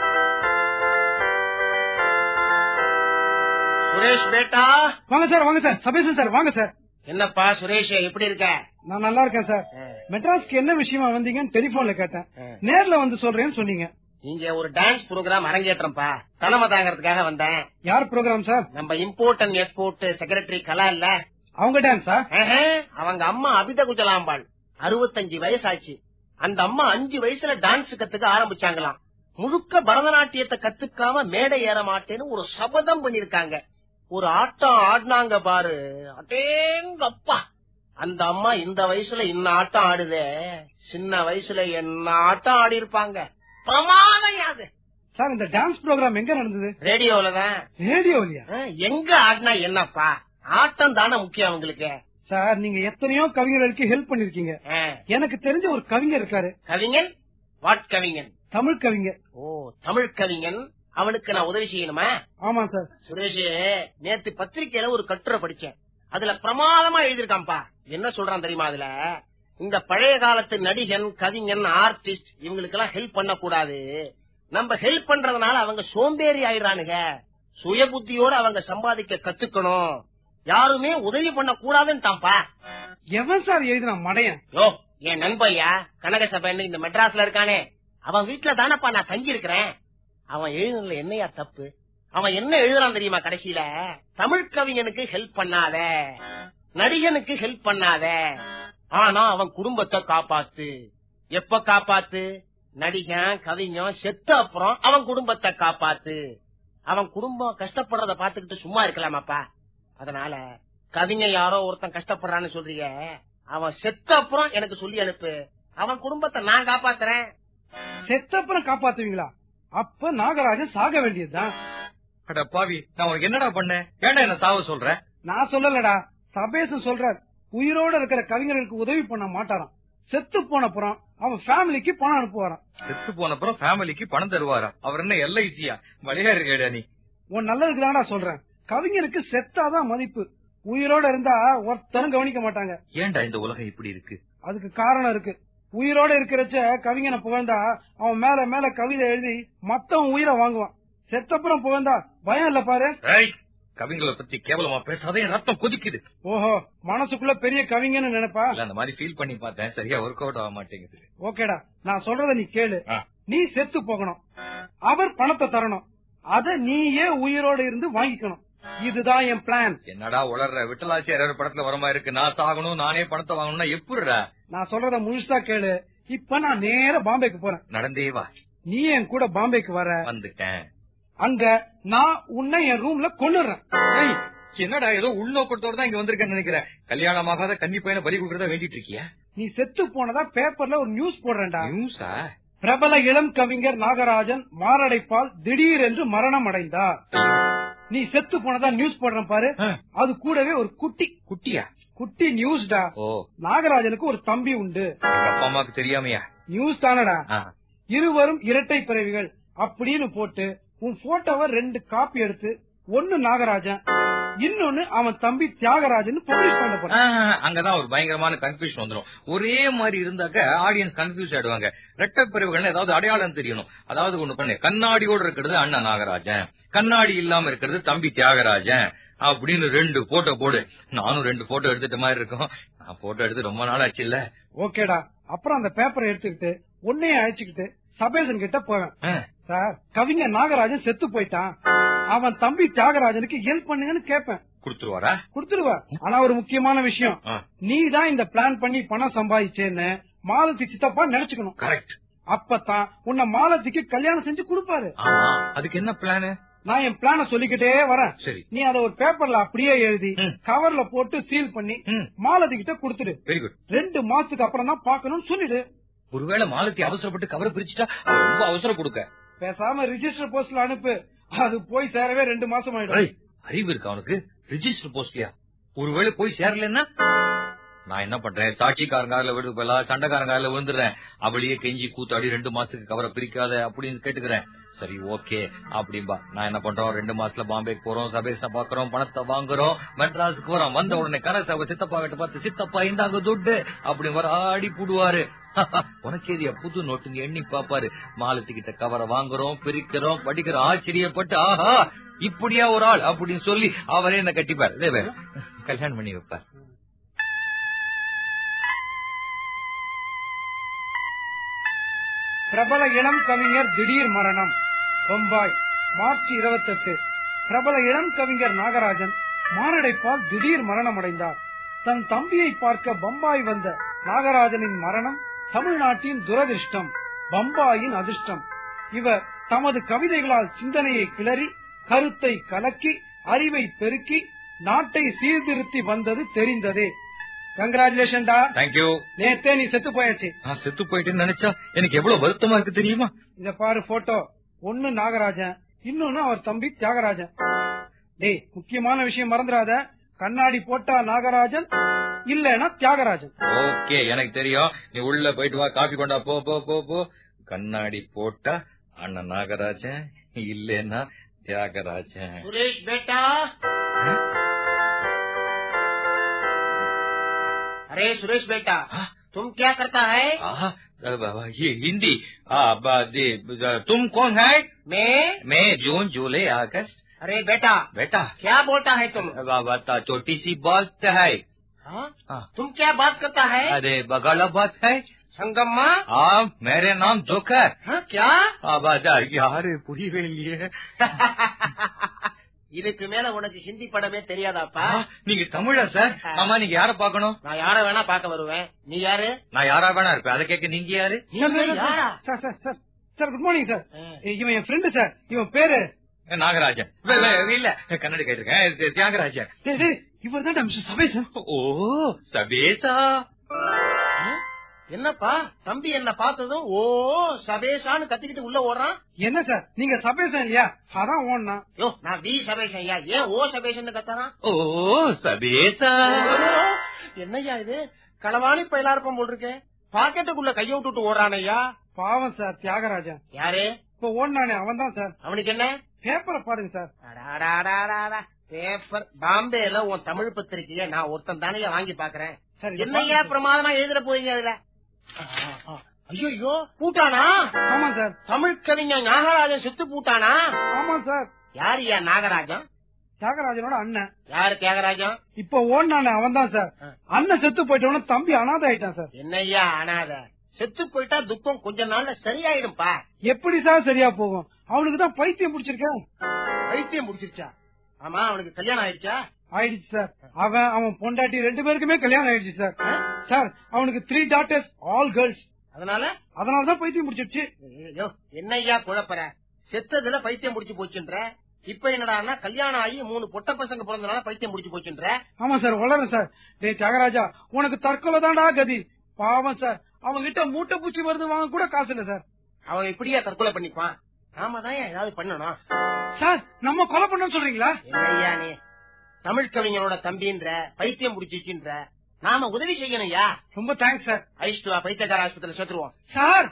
சுரேஷ் பேட்டா வாங்க சார் வாங்க சார் சபேசன் சார் வாங்க சார் என்னப்பா சுரேஷ் எப்படி இருக்க நான் நல்லா இருக்கேன் சார் மெட்ராஸ்க்கு என்ன விஷயமா வந்தீங்கன்னு டெலிபோன்ல கேட்டேன் நேர்ல வந்து சொல்றேன்னு சொன்னீங்க இங்க ஒரு டான்ஸ் ப்ரோக்ராம் அரங்கேற்றம்ப்பா தலைமை தாங்கறதுக்காக வந்தேன் யார் ப்ரோக்ராம் சார் நம்ம import and export secretary Kala இல்ல அவங்க டான்ஸா ஆஹா, அவங்க அம்மா அபித குஜலாம்பாள் அறுபத்தஞ்சு வயசாச்சு அந்த அம்மா அஞ்சு வயசுல டான்ஸ் கத்துக்க ஆரம்பிச்சாங்களாம் முழுக்க பரதநாட்டியத்தை கத்துக்காம மேடை ஏற மாட்டேன்னு ஒரு சபதம் பண்ணிருக்காங்க ஒரு ஆட்டம் ஆடினாங்க பாரு அடேங்கப்பா அந்த அம்மா இந்த வயசுல இன்ன ஆட்டம் ஆடுதே சின்ன வயசுல என்ன ஆட்டம் ஆடி இருப்பாங்க பிரமாதம் அது சார் இந்த டான்ஸ் ப்ரோக்ராம் எங்க நடந்தது ரேடியோலதான் ரேடியோலயா ஆ, எங்க ஆடினா என்னப்பா ஆட்டம் தானே முக்கியம் அவங்களுக்கு சார் நீங்க எத்தனையோ கவிஞர்களுக்கு ஹெல்ப் பண்ணிருக்கீங்க ஆ, எனக்கு தெரிஞ்ச ஒரு கவிஞர் இருக்காரு கவிஞன் வாட் கவிஞன் தமிழ் கவிஞர் ஓ தமிழ் கவிஞன் அவனுக்கு நான் உதவி செய்யணுமா ஆமா சார் சுரேஷ் நேத்து பத்திரிக்கையில ஒரு கட்டுரை படிச்சேன் அதுல பிரமாதமா எழுதிருக்கான்பா என்ன சொல்றான் தெரியுமா அதுல இந்த பழைய காலத்து நடிகன் கவிஞன் ஆர்டிஸ்ட் இவங்களுக்கு எல்லாம் ஹெல்ப் பண்ண கூடாது நம்ம ஹெல்ப் பண்றதுனால அவங்க சோம்பேறி ஆயிடுறானுங்க சுய புத்தியோட அவங்க சம்பாதிக்க கத்துக்கணும் யாருமே உதவி பண்ண கூடாதுன்னு எவன் சார் எழுதினா மடையன் யோ என் நண்பையா கனகசபைன்னு இந்த மெட்ராஸ்ல இருக்கானே அவன் வீட்டுல தானப்பா நான் தங்கி இருக்கிறேன் அவன் எழுதுனதுல என்னையா தப்பு அவன் என்ன எழுதுறான் தெரியுமா கடைசியில தமிழ் கவிஞனுக்கு ஹெல்ப் பண்ணாத நடிகனுக்கு ஹெல்ப் பண்ணாத ஆனா அவன் குடும்பத்தை காப்பாத்து எப்ப காப்பாத்து நடிகன் கவிஞன் செத்த அப்புறம் அவன் குடும்பத்தை காப்பாத்து அவன் குடும்பம் கஷ்டப்படுறத பாத்துக்கிட்டு சும்மா இருக்கலாமாப்பா அதனால கவிஞன் யாரோ ஒருத்தன் கஷ்டப்படுறான்னு சொல்றீங்க அவன் செத்த அப்புறம் எனக்கு சொல்லி அனுப்பு அவன் குடும்பத்தை நான் காப்பாத்துறேன் செத்தப்புறம் காப்பாத்துவீங்களா அப்ப நாகராஜன் சாக வேண்டியதுதான் அட பாவி நான் உனக்கு என்னடா பண்ணேன் ஏன்டா என்ன சாவ சொல்ற நான் சொல்லலடா சபேசன் சொல்றார் உயிரோட இருக்கிற கவிஞர்களுக்கு உதவி பண்ண மாட்டாராம் செத்து போன அப்புறம் அவன் ஃபேமிலிக்கு பணம் அனுப்புவாராம் செத்து போன அப்புறம் ஃபேமிலிக்கு பணம் தருவாரா அவர் என்ன எல்ஐசியா வழியா இருக்கேடா நீ உன் நல்லதுக்கு தான்டா சொல்றேன் கவிஞருக்கு செத்தாதான் மதிப்பு உயிரோட இருந்தா ஒருத்தரும் கவனிக்க மாட்டாங்க ஏன்டா இந்த உலகம் இப்படி இருக்கு அதுக்கு காரணம் இருக்கு உயிரோட இருக்கிறச்ச கவிஞனை புகழ்ந்தா அவன் மேல மேல கவிதை எழுதி மத்தவன் உயிரை வாங்குவான் செத்தப்புறம் புகழ்ந்தா பயம் இல்ல பாரு ஏய், கவிஞர்களை பத்தி கேவலமா பேசாதே என் ரத்தம் கொதிக்குது ஓஹோ மனசுக்குள்ள பெரிய கவிஞன்னு நினைப்பா இல்ல அந்த மாதிரி ஃபீல் பண்ணி பார்த்தேன் சரியா ஒர்க் அவுட் ஆக மாட்டேங்குது ஓகேடா நான் சொல்றத நீ கேளு ஆ. நீ செத்து போகணும் அவர் பணத்தை தரணும் அத நீயே உயிரோட இருந்து வாங்கிக்கணும் இதுதான் என் பிளான் என்னடா உளர்ற விட்டலாச்சியார் படத்துல வர மாதிரி இருக்கு நான் சாகணும் நானே பணத்தை வாங்கணும்னா எப்படிடா நான் சொல்றத முழுசா கேளு இப்ப நான் நேர பாம்பேக்கு போறேன் நடந்தே வா நீ என் கூட பாம்பேக்கு வர வந்துட்டேன் அங்க நான் உன்னை என் ரூம்ல கொண்டுறேன் ஏய், என்னடா ஏதோ உள்நோக்கத்தோட தான் இங்க வந்திருக்கேன்னு நினைக்கிறேன் கல்யாணமாகாத கன்னி பையனை பலி கொடுக்கறதா வேண்டிட்டு இருக்கியா நீ செத்து போனதா பேப்பர்ல ஒரு நியூஸ் போடுறேன்டா நியூஸா பிரபல இளம் கவிஞர் நாகராஜன் மாரடைப்பால் திடீரென்று மரணம் அடைந்தார் நீ செத்து போனதா நியூஸ் போடுறேன் பாரு ஆ. அது கூடவே ஒரு குட்டி குட்டியா குட்டி நியூஸ்டா ஓ நாகராஜனுக்கு ஒரு தம்பி உண்டு எங்க அப்பா அம்மாக்கு தெரியாமையா நியூஸ் தானடா ஆ. இருவரும் இரட்டை பிறவிகள் அப்படின்னு போட்டு உன் போட்டோவை ரெண்டு காப்பி எடுத்து ஒன்னு நாகராஜன் இன்னொன்னு அவன் தம்பி தியாகராஜன் பப்ளிஷ் பண்ண ஆ, போறான் அங்கதான் ஒரு பயங்கரமான கன்ஃபியூஷன் வந்துரும் ஒரே மாதிரி இருந்தாக்க ஆடியன்ஸ் கன்ஃபியூஸ் ஆயிடுவாங்க ரெட்டப்பிரிவுகள் ஏதாவது அடையாளம் தெரியணும் அதாவது ஒண்ணு பண்ணு கண்ணாடியோட இருக்கிறது அண்ணன் நாகராஜன் கண்ணாடி இல்லாம இருக்கிறது தம்பி தியாகராஜன் அப்படின்னு ரெண்டு போட்டோ போடு நானும் ரெண்டு போட்டோ எடுத்துட்ட மாதிரி இருக்கும் நான் போட்டோ எடுத்து ரொம்ப நாள் ஆச்சு இல்ல ஓகேடா அப்புறம் அந்த பேப்பரை எடுத்துக்கிட்டு உன்னைய அழைச்சுக்கிட்டு சபேசன் கிட்ட போவேன் சார் கவிஞர் நாகராஜன் செத்து போயிட்டான் அவன் தம்பி தியாகராஜனுக்கு ஹெல்ப் பண்ணுங்கன்னு கேட்பேன் குடுத்துருவாரா கொடுத்துருவா ஆனா ஒரு முக்கியமான விஷயம் ஆ. நீ தான் இந்த பிளான் பண்ணி பணம் சம்பாதிச்சேன்னு மாலத்தி சித்தப்பா நினைச்சுக்கணும் கரெக்ட் அப்பதான் உன்னை மாலத்திக்கு கல்யாணம் செஞ்சு கொடுப்பாரு ஆமா அதுக்கு என்ன பிளானு நான் என் பிளான சொல்லிக்கிட்டே வரேன் சரி நீ அதை ஒரு பேப்பர்ல அப்படியே எழுதி ம். கவர்ல போட்டு சீல் பண்ணி ம். மாலதி கிட்ட கொடுத்துடு வெரி குட் ரெண்டு மாசத்துக்கு அப்புறம் தான் பாக்கணும்னு சொல்லிடு ஒருவேளை மாலத்தி அவசரப்பட்டு கவரை பிரிச்சுட்டா அவ ரொம்ப அவசரம் கொடுக்க பேசாம ரிஜிஸ்டர் போஸ்ட்ல அனுப்பு அது போய் சேரவே ரெண்டு மாசம் ஆயிடும் ஏய், அறிவு இருக்கு அவனுக்கு ரிஜிஸ்டர் போஸ்ட்லயா ஒருவேளை போய் சேரலன்னா நான் என்ன பண்றேன் சாட்சிக்காரங்காரில விழுது போல சண்டைக்காரங்காரில விழுந்துடுறேன் அவளையே கெஞ்சி கூத்தாடி ரெண்டு மாசத்துக்கு கவரை பிரிக்காத அப்படின்னு கேட்டுக்கிறேன் சரி ஓகே அப்படிம்பா நான் என்ன பண்றோம் ரெண்டு மாசத்துல பாம்பேக்கு போறோம் சபேஷ பாக்குறோம் பணத்தை வாங்குறோம் மெட்ராஸுக்கு வரோம் வந்த உடனே கனசாவை சித்தப்பா கிட்ட பார்த்து சித்தப்பா இந்தாங்க துட்டு அப்படி வர ஆடி புடுவாரு உனக்கேதியா புது நோட்டுங்க எண்ணி பாப்பாரு மாலத்துக்கிட்ட கவரை வாங்குறோம் பிரிக்கிறோம் படிக்கிறோம் ஆச்சரியப்பட்டு ஆஹா இப்படியா ஒரு ஆள் அப்படின்னு சொல்லி அவரே என்ன கட்டிப்பார் இதே வேற. கல்யாணம் பண்ணி வைப்பார் பிரபல இளம் கவிஞர் திடீர் மரணம் பம்பாய் மார்ச் இருபத்தெட்டு பிரபல இளம் கவிஞர் நாகராஜன் மாரடைப்பால் திடீர் மரணம் அடைந்தார் தன் தம்பியை பார்க்க பம்பாய் வந்த நாகராஜனின் மரணம் தமிழ்நாட்டின் துரதிர்ஷ்டம் பம்பாயின் அதிர்ஷ்டம் இவர் தமது கவிதைகளால் சிந்தனையை கிளறி கருத்தை கலக்கி அறிவை பெருக்கி நாட்டை சீர்திருத்தி வந்தது தெரிந்ததே கங்கராச்சுலேஷன்டா தேங்க்யூ நேத்தே நீ செத்து போயாச்சு நான் செத்து போயிட்டேன்னு நினைச்சா எனக்கு எவ்வளவு வருத்தமா இருக்கு தெரியுமா இத பாரு போட்டோ ஒன்னு நாகராஜன் இன்னொன்னு அவர் தம்பி தியாகராஜன் டேய் முக்கியமான விஷயம் மறந்துடாத கண்ணாடி போட்டா நாகராஜன் இல்லனா தியாகராஜன் ஓகே எனக்கு தெரியும் நீ உள்ள போயிட்டு வா காபி கொண்டா போ போ போ போ கண்ணாடி போட்டா அண்ணன் நாகராஜன் இல்லன்னா தியாகராஜன் सुरेश बेटा अरे सुरेश बेटा तुम क्या करता है आहा, अब, अब, ये हिंदी आ, ब- दे- ब- तुम कौन है मैं मैं जून जुलाई अगस्त अरे बेटा बेटा क्या बोलता है तुम ब- बता छोटी सी बात है हाँ? हाँ। तुम क्या बात करता है अरे बगाला बात है संगम्मा हाँ मेरे नाम जोकर हाँ, क्या अब आजा यार புரியவே இதுக்கு மேல உனக்கு ஹிந்தி படமே தெரியாதாப்பா நீங்க தமிழா சார் ஆமா நீங்க யார பாக்கணும் நான் யார வேணா பார்க்க வருவேன் நீ யாரு நான் யாரா வேணா இருப்பேன் அதை கேட்க நீங்க யாரு யாரா sir sir sir sir good morning sir ஆ. இவன் என் ஃப்ரெண்டு சார் இவன் பேரு நாகராஜன் வே- வே- இல்ல கன்னட கேட்டிருக்கேன் இது தியாகராஜன் இவர் தான் மிஸ்டர் சபேசன் ஓ சபேசா என்னப்பா தம்பி என்ன பார்த்ததும் ஓ சபேஷான்னு கத்திக்கிட்டு உள்ள ஓடுறான் என்ன சார் நீங்க சபேசன் இல்லையா அதான் ஓடனா யோ நான் வி சபேஷன் ஐயா ஏன் ஓ சபேஷன் கத்துறான் ஓ சபேசா என்னய்யா இது களவாணி பயிலா இருப்போம் போல் இருக்கே பாக்கெட்டுக்குள்ள கைய விட்டுட்டு ஓடுறான் ஐயா பாவம் சார் தியாகராஜன் யாரு இப்ப ஓடினானே அவன் தான் சார் அவனுக்கு என்ன பேப்பரை பாருங்க சார் அடாடாடாடாடா. பேப்பர் பாம்பேல உன் தமிழ் பத்திரிக்கைய நான் ஒருத்தன் தானே வாங்கி பாக்குறேன் சார் இங்க என்னய்யா பாருங்க பிரமாதமா எழுதுற போறீங்க அதுல ஐயோ பூட்டானா சார். ஆமா சார் தமிழ் கவிஞர் நாகராஜன் செத்து பூட்டானா ஆமா சார் யாருயா நாகராஜன் தியாகராஜனோட அண்ணன் யாரு தியாகராஜன் இப்ப ஓடினானே அவன் தான் சார் ஆ. அண்ணன் செத்து போயிட்டவன தம்பி அனாதை ஆயிட்டான் சார் என்னய்யா அனாத செத்து போயிட்டா துக்கம் கொஞ்ச நாள்ல சரியாயிடும்பா எப்படி சார் சரியா போகும் அவனுக்கு தான் பைத்தியம் பிடிச்சிருக்கேன் வைத்தியம் முடிச்சிருச்சா ஆமா அவனுக்கு கல்யாணம் ஆயிடுச்சா ஆயிடுச்சு சார் அவன் அவன் பொண்டாட்டி ரெண்டு பேருக்குமே கல்யாணம் ஆயிடுச்சு சார் சார் அவனுக்கு த்ரீ டாட்டர்ஸ் ஆல் கேர்ள்ஸ் அதனால அதனாலதான் பைத்தியம் பிடிச்சிருச்சு ஐயோ, என்னய்யா குழப்பற செத்ததுல பைத்தியம் முடிச்சு போச்சுன்ற இப்ப என்னடான்னா கல்யாணம் ஆகி மூணு பொட்ட பசங்க பிறந்தனால பைத்தியம் முடிச்சு போச்சுன்ற ஆமா சார் வளரும் சார் டேய் தியாகராஜா உனக்கு தற்கொலை தான்டா கதி பாவம் சார் அவங்க கிட்ட மூட்டை பூச்சி மருந்து வாங்க கூட காசு இல்ல சார் அவன் இப்படியா தற்கொலை பண்ணிப்பான் நாம தான் ஏதாவது பண்ணணும் சார் நம்ம கொலை பண்ணோம்னு சொல்றீங்களா என்னய்யா நீ தமிழ் கவிஞனோட தம்பின்ற பைத்தியம் புடிச்சிச்சுன்ற நாம உதவி செய்யணும்யா ரொம்ப தேங்க்ஸ் சார் ஐஷ்டுவா பைத்தியக்கார ஆஸ்பத்திரியில சேர்த்துருவோம் சார்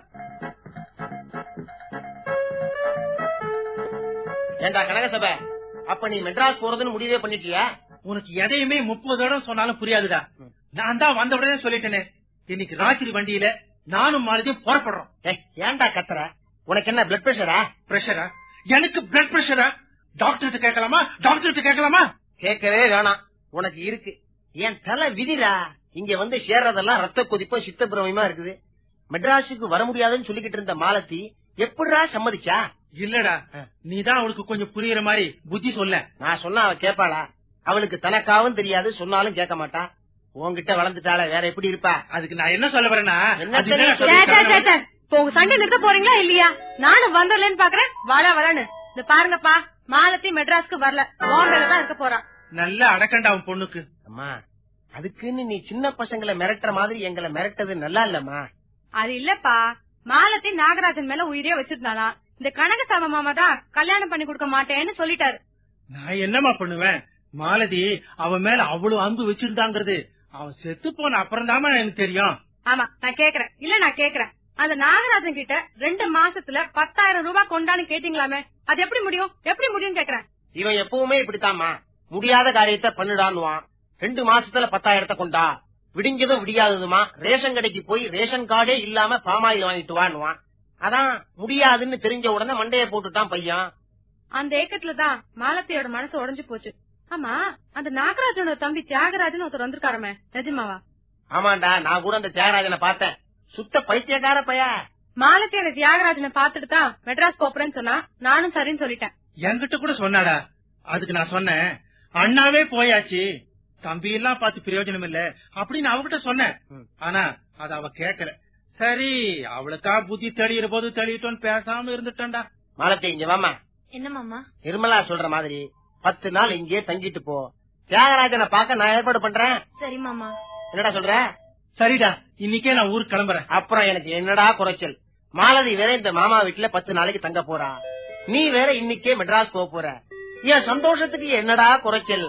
ஏண்டா கனகசபை அப்ப நீ மெட்ராஸ் போறதுன்னு முடிவே பண்ணிட்டியா உனக்கு எதையுமே முப்பது தடவை சொன்னாலும் புரியாதுடா நான் தான் வந்த உடனே சொல்லிட்டேனே இன்னைக்கு ராத்திரி வண்டியில நானும் மாலதியும் புறப்படுறோம் ஏய், ஏன்டா கத்துற உனக்கு என்ன பிளட் பிரஷரா பிரஷரா எனக்கு பிளட் பிரஷரா டாக்டர் கேட்கலாமா டாக்டர் கேட்கலாமா கேட்கவே வேணாம் உனக்கு இருக்கு என் தலை விதிடா இங்க வந்து சேர்றதெல்லாம் ரத்த கொதிப்போ சித்த பிரமயமா இருக்குது மெட்ராஸுக்கு வர முடியாதுன்னு சொல்லிக்கிட்டு இருந்த மாலத்தி எப்படிடா சம்மதிச்சா இல்லடா நீதான் அவளுக்கு கொஞ்சம் புரியுற மாதிரி புத்தி சொல்ல நான் சொன்னா அவ கேப்பாளா அவளுக்கு தனக்காவும் தெரியாது சொன்னாலும் கேட்க மாட்டா உன்கிட்ட வளர்ந்துட்டாள வேற எப்படி இருப்பா அதுக்கு நான் என்ன சொல்ல வரேன்னா என்ன அது என்னடா தெரியும்? சொல்லி சே, சே, சே, தரேன்? சே. இப்போ உங்க சண்டை நிறுத்த போறீங்களா இல்லையா நானும் வந்துடலன்னு பாக்குறேன் வள வளன்னு இந்த பாருங்கப்பா மாலத்தி மெட்ராஸ்க்கு வரல பாம்பேல தான் இருக்க போறான் நல்ல அடக்கண்டா அவன் பொண்ணுக்கு அம்மா அதுக்குன்னு நீ சின்ன பசங்களை மிரட்டுற மாதிரி எங்களை மிரட்டது நல்லா இல்லம்மா அது இல்லப்பா மாலத்தி நாகராஜன் மேல உயிரே வச்சிருந்தானா இந்த கனகசாம மாமா தான் கல்யாணம் பண்ணி கொடுக்க மாட்டேன்னு சொல்லிட்டாரு நான் என்னமா பண்ணுவேன் மாலதி அவன் மேல அவ்வளவு அன்பு வச்சிருந்தாங்கிறது அவன் செத்து போன அப்புறம் எனக்கு தெரியும் ஆமா நான் கேக்குறேன் இல்ல நான் கேக்குறேன் அந்த நாகராஜன் கிட்ட ரெண்டு மாசத்துல பத்தாயிரம் ரூபாய் கொண்டான்னு கேட்டீங்களாமே அது எப்படி முடியும் எப்படி முடியும் கேக்குறேன் இவன் எப்பவுமே இப்படித்தாம்மா முடியாத காரியத்தை பண்ணுடான்னுவான் ரெண்டு மாசத்துல பத்தாயிரத்தை கொண்டா விடிஞ்சதும் விடியாததுமா ரேஷன் கடைக்கு போய் ரேஷன் கார்டே இல்லாம பாமாயில் வாங்கிட்டு வான்னுவான் அதான் முடியாதுன்னு தெரிஞ்ச உடனே மண்டைய போட்டுட்டான் பையன் அந்த ஏக்கத்துல தான் மாலத்தியோட மனசு உடைஞ்சு போச்சு ஆமா அந்த நாகராஜனோட தம்பி தியாகராஜன் ஒருத்தர் வந்திருக்காரமே நிஜமாவா ஆமாண்டா நான் கூட அந்த தியாகராஜனை பார்த்தேன் சுத்த பைத்தியக்கார பைய மாலத்தி அந்த தியாகராஜனை பாத்துட்டு தான் மெட்ராஸ் போறேன்னு சொன்னா நானும் சரின்னு சொல்லிட்டேன் என்கிட்ட கூட சொன்னாடா அதுக்கு நான் சொன்னேன் அண்ணாவே போயாச்சு தம்பி எல்லாம் பார்த்து பிரயோஜனம் இல்ல அப்படின்னு அவகிட்ட சொன்னேன் ஆனா அத அவ கேக்கல சரி அவளுக்கா புத்தி தெளியிற போது தெளியட்டோன்னு பேசாம இருந்துட்டேன்டா மாலத்தை இங்க வாமா என்ன மாமா நிர்மலா சொல்ற மாதிரி பத்து நாள் இங்கே தங்கிட்டு போ தியாகராஜனை பார்க்க நான் ஏற்பாடு பண்றேன் சரி மாமா என்னடா சொல்ற சரிடா இன்னைக்கே நான் ஊருக்கு கிளம்புறேன் அப்புறம் எனக்கு என்னடா குறைச்சல் மாலதி வேற இந்த மாமா வீட்டுல பத்து நாளைக்கு தங்க போறா நீ வேற இன்னைக்கே மெட்ராஸ் போக போற என் சந்தோஷத்துக்கு என்னடா குறைச்சல்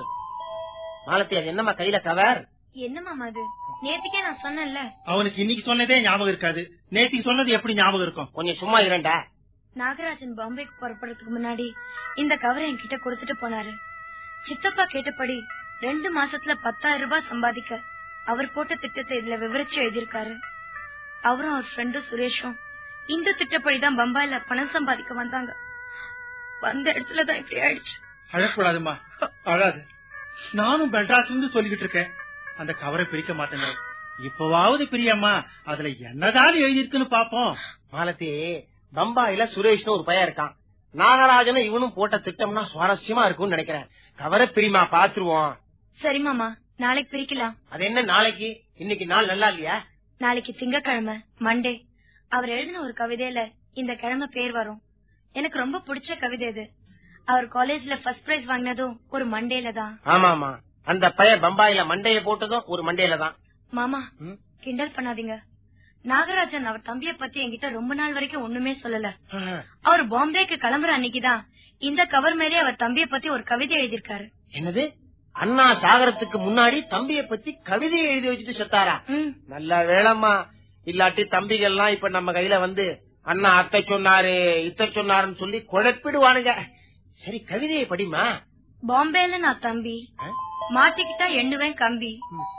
மாலத்தி அது என்னம்மா கையில கவர் என்ன மாமா அது நேத்துக்கே நான் சொன்னேன்ல அவனுக்கு இன்னைக்கு சொன்னதே ஞாபகம் இருக்காது நேத்திக்கு சொன்னது எப்படி ஞாபகம் இருக்கும் கொஞ்சம் சும்மா இரண்டா நாகராஜன் பாம்பேக்கு புறப்படுறதுக்கு முன்னாடி இந்த கவரை என்கிட்ட கொடுத்துட்டு போனாரு சித்தப்பா கேட்டபடி ரெண்டு மாசத்துல பத்தாயிரம் ரூபாய் சம்பாதிக்க அவர் போட்ட திட்டத்தை இதுல விவரிச்சு எழுதியிருக்காரு அவரும் அவர் ஃப்ரெண்டும் சுரேஷும் இந்த திட்டப்படிதான் பம்பாயில பணம் சம்பாதிக்க வந்தாங்க வந்த இடத்துலதான் இப்படி ஆயிடுச்சு அழக்கூடாதுமா அழாது நானும் மெட்ராஸ்ல இருந்து சொல்லிக்கிட்டு இருக்கேன் அந்த கவரை பிரிக்க மாட்டேங்க இப்பவாவது பிரியம்மா அதுல என்னதான் எழுதிருக்குன்னு பாப்போம் மாலத்தி பம்பாயில சுரேஷ்னு ஒரு பையன் இருக்கான் நாகராஜனும் இவனும் போட்ட திட்டம்னா சுவாரஸ்யமா இருக்கும்னு நினைக்கிறேன் கவர பிரிமா பாத்துருவோம் சரி மாமா நாளைக்கு பிரிக்கலாம் அது என்ன நாளைக்கு இன்னைக்கு நாள் நல்லா இல்லையா நாளைக்கு திங்கக்கிழமை மண்டே அவர் எழுதின ஒரு கவிதையில இந்த கிழமை பேர் வரும் எனக்கு ரொம்ப பிடிச்ச கவிதை இது அவர் காலேஜ்ல ஃபர்ஸ்ட் பிரைஸ் வாங்கினதும் ஒரு மண்டேல தான் ஆமா ஆமா அந்த பையன் பம்பாயில மண்டைய போட்டதும் ஒரு மண்டையில தான் மாமா ம்? கிண்டல் பண்ணாதீங்க நாகராஜன் அவர் தம்பிய பத்தி என்கிட்ட ரொம்ப நாள் வரைக்கும் ஒண்ணுமே சொல்லல அவர் பாம்பேக்கு கிளம்புற அன்னைக்குதான் இந்த கவர் மேலே அவர் தம்பிய பத்தி ஒரு கவிதை எழுதியிருக்காரு என்னது அண்ணா சாகரத்துக்கு முன்னாடி தம்பிய பத்தி கவிதை எழுதி வச்சுட்டு செத்தாரா ம், நல்ல வேளம்மா இல்லாட்டி தம்பிகள்லாம் இப்ப நம்ம கையில வந்து அண்ணா அத்தை சொன்னாரு இத்த சொன்னாருன்னு சொல்லி குழப்பிடுவானுங்க சரி கவிதையை படிமா பாம்பேல நான் தம்பி மாட்டிக்கிட்டா எண்ணுவேன் கம்பி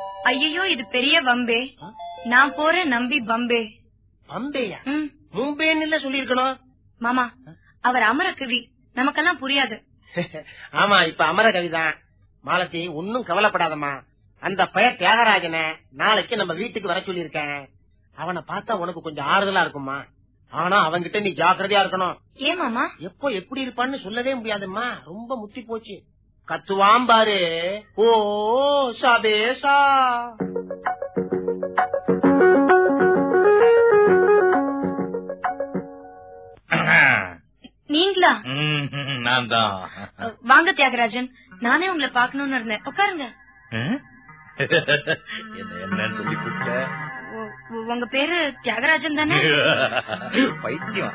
ஐயோ இது பெரிய வம்பே நான் போறேன் நம்பி பம்பே பம்பேயா ம், மும்பேன்னு இல்ல சொல்லிருக்கணும் மாமா அவர் அமரக்கவி நமக்கெல்லாம் புரியாது ஆமா இப்ப அமர கவிதான் மாலத்தி ஒன்னும் கவலைப்படாதம்மா அந்த பய தியாகராஜனை நாளைக்கு நம்ம வீட்டுக்கு வர சொல்லியிருக்கேன் அவனை பார்த்தா உனக்கு கொஞ்சம் ஆறுதலா இருக்குமா ஆனா அவன்கிட்ட நீ ஜாக்கிரதையா இருக்கணும் ஏன் மாமா எப்போ எப்படி இருப்பான்னு சொல்லவே முடியாதும்மா ரொம்ப முத்தி போச்சு கத்துவாம் பாரு ஓ சபேசா நீங்களா நான் தான் அஹ், வாங்க தியாகராஜன் நானே உங்களை பாக்கணும்னு இருந்தேன் உட்காருங்க என்ன என்னன்னு சொல்லி கூப்பிட்ட ஓ, உ- உங்க பேரு தியாகராஜன் தானே பைத்தியம்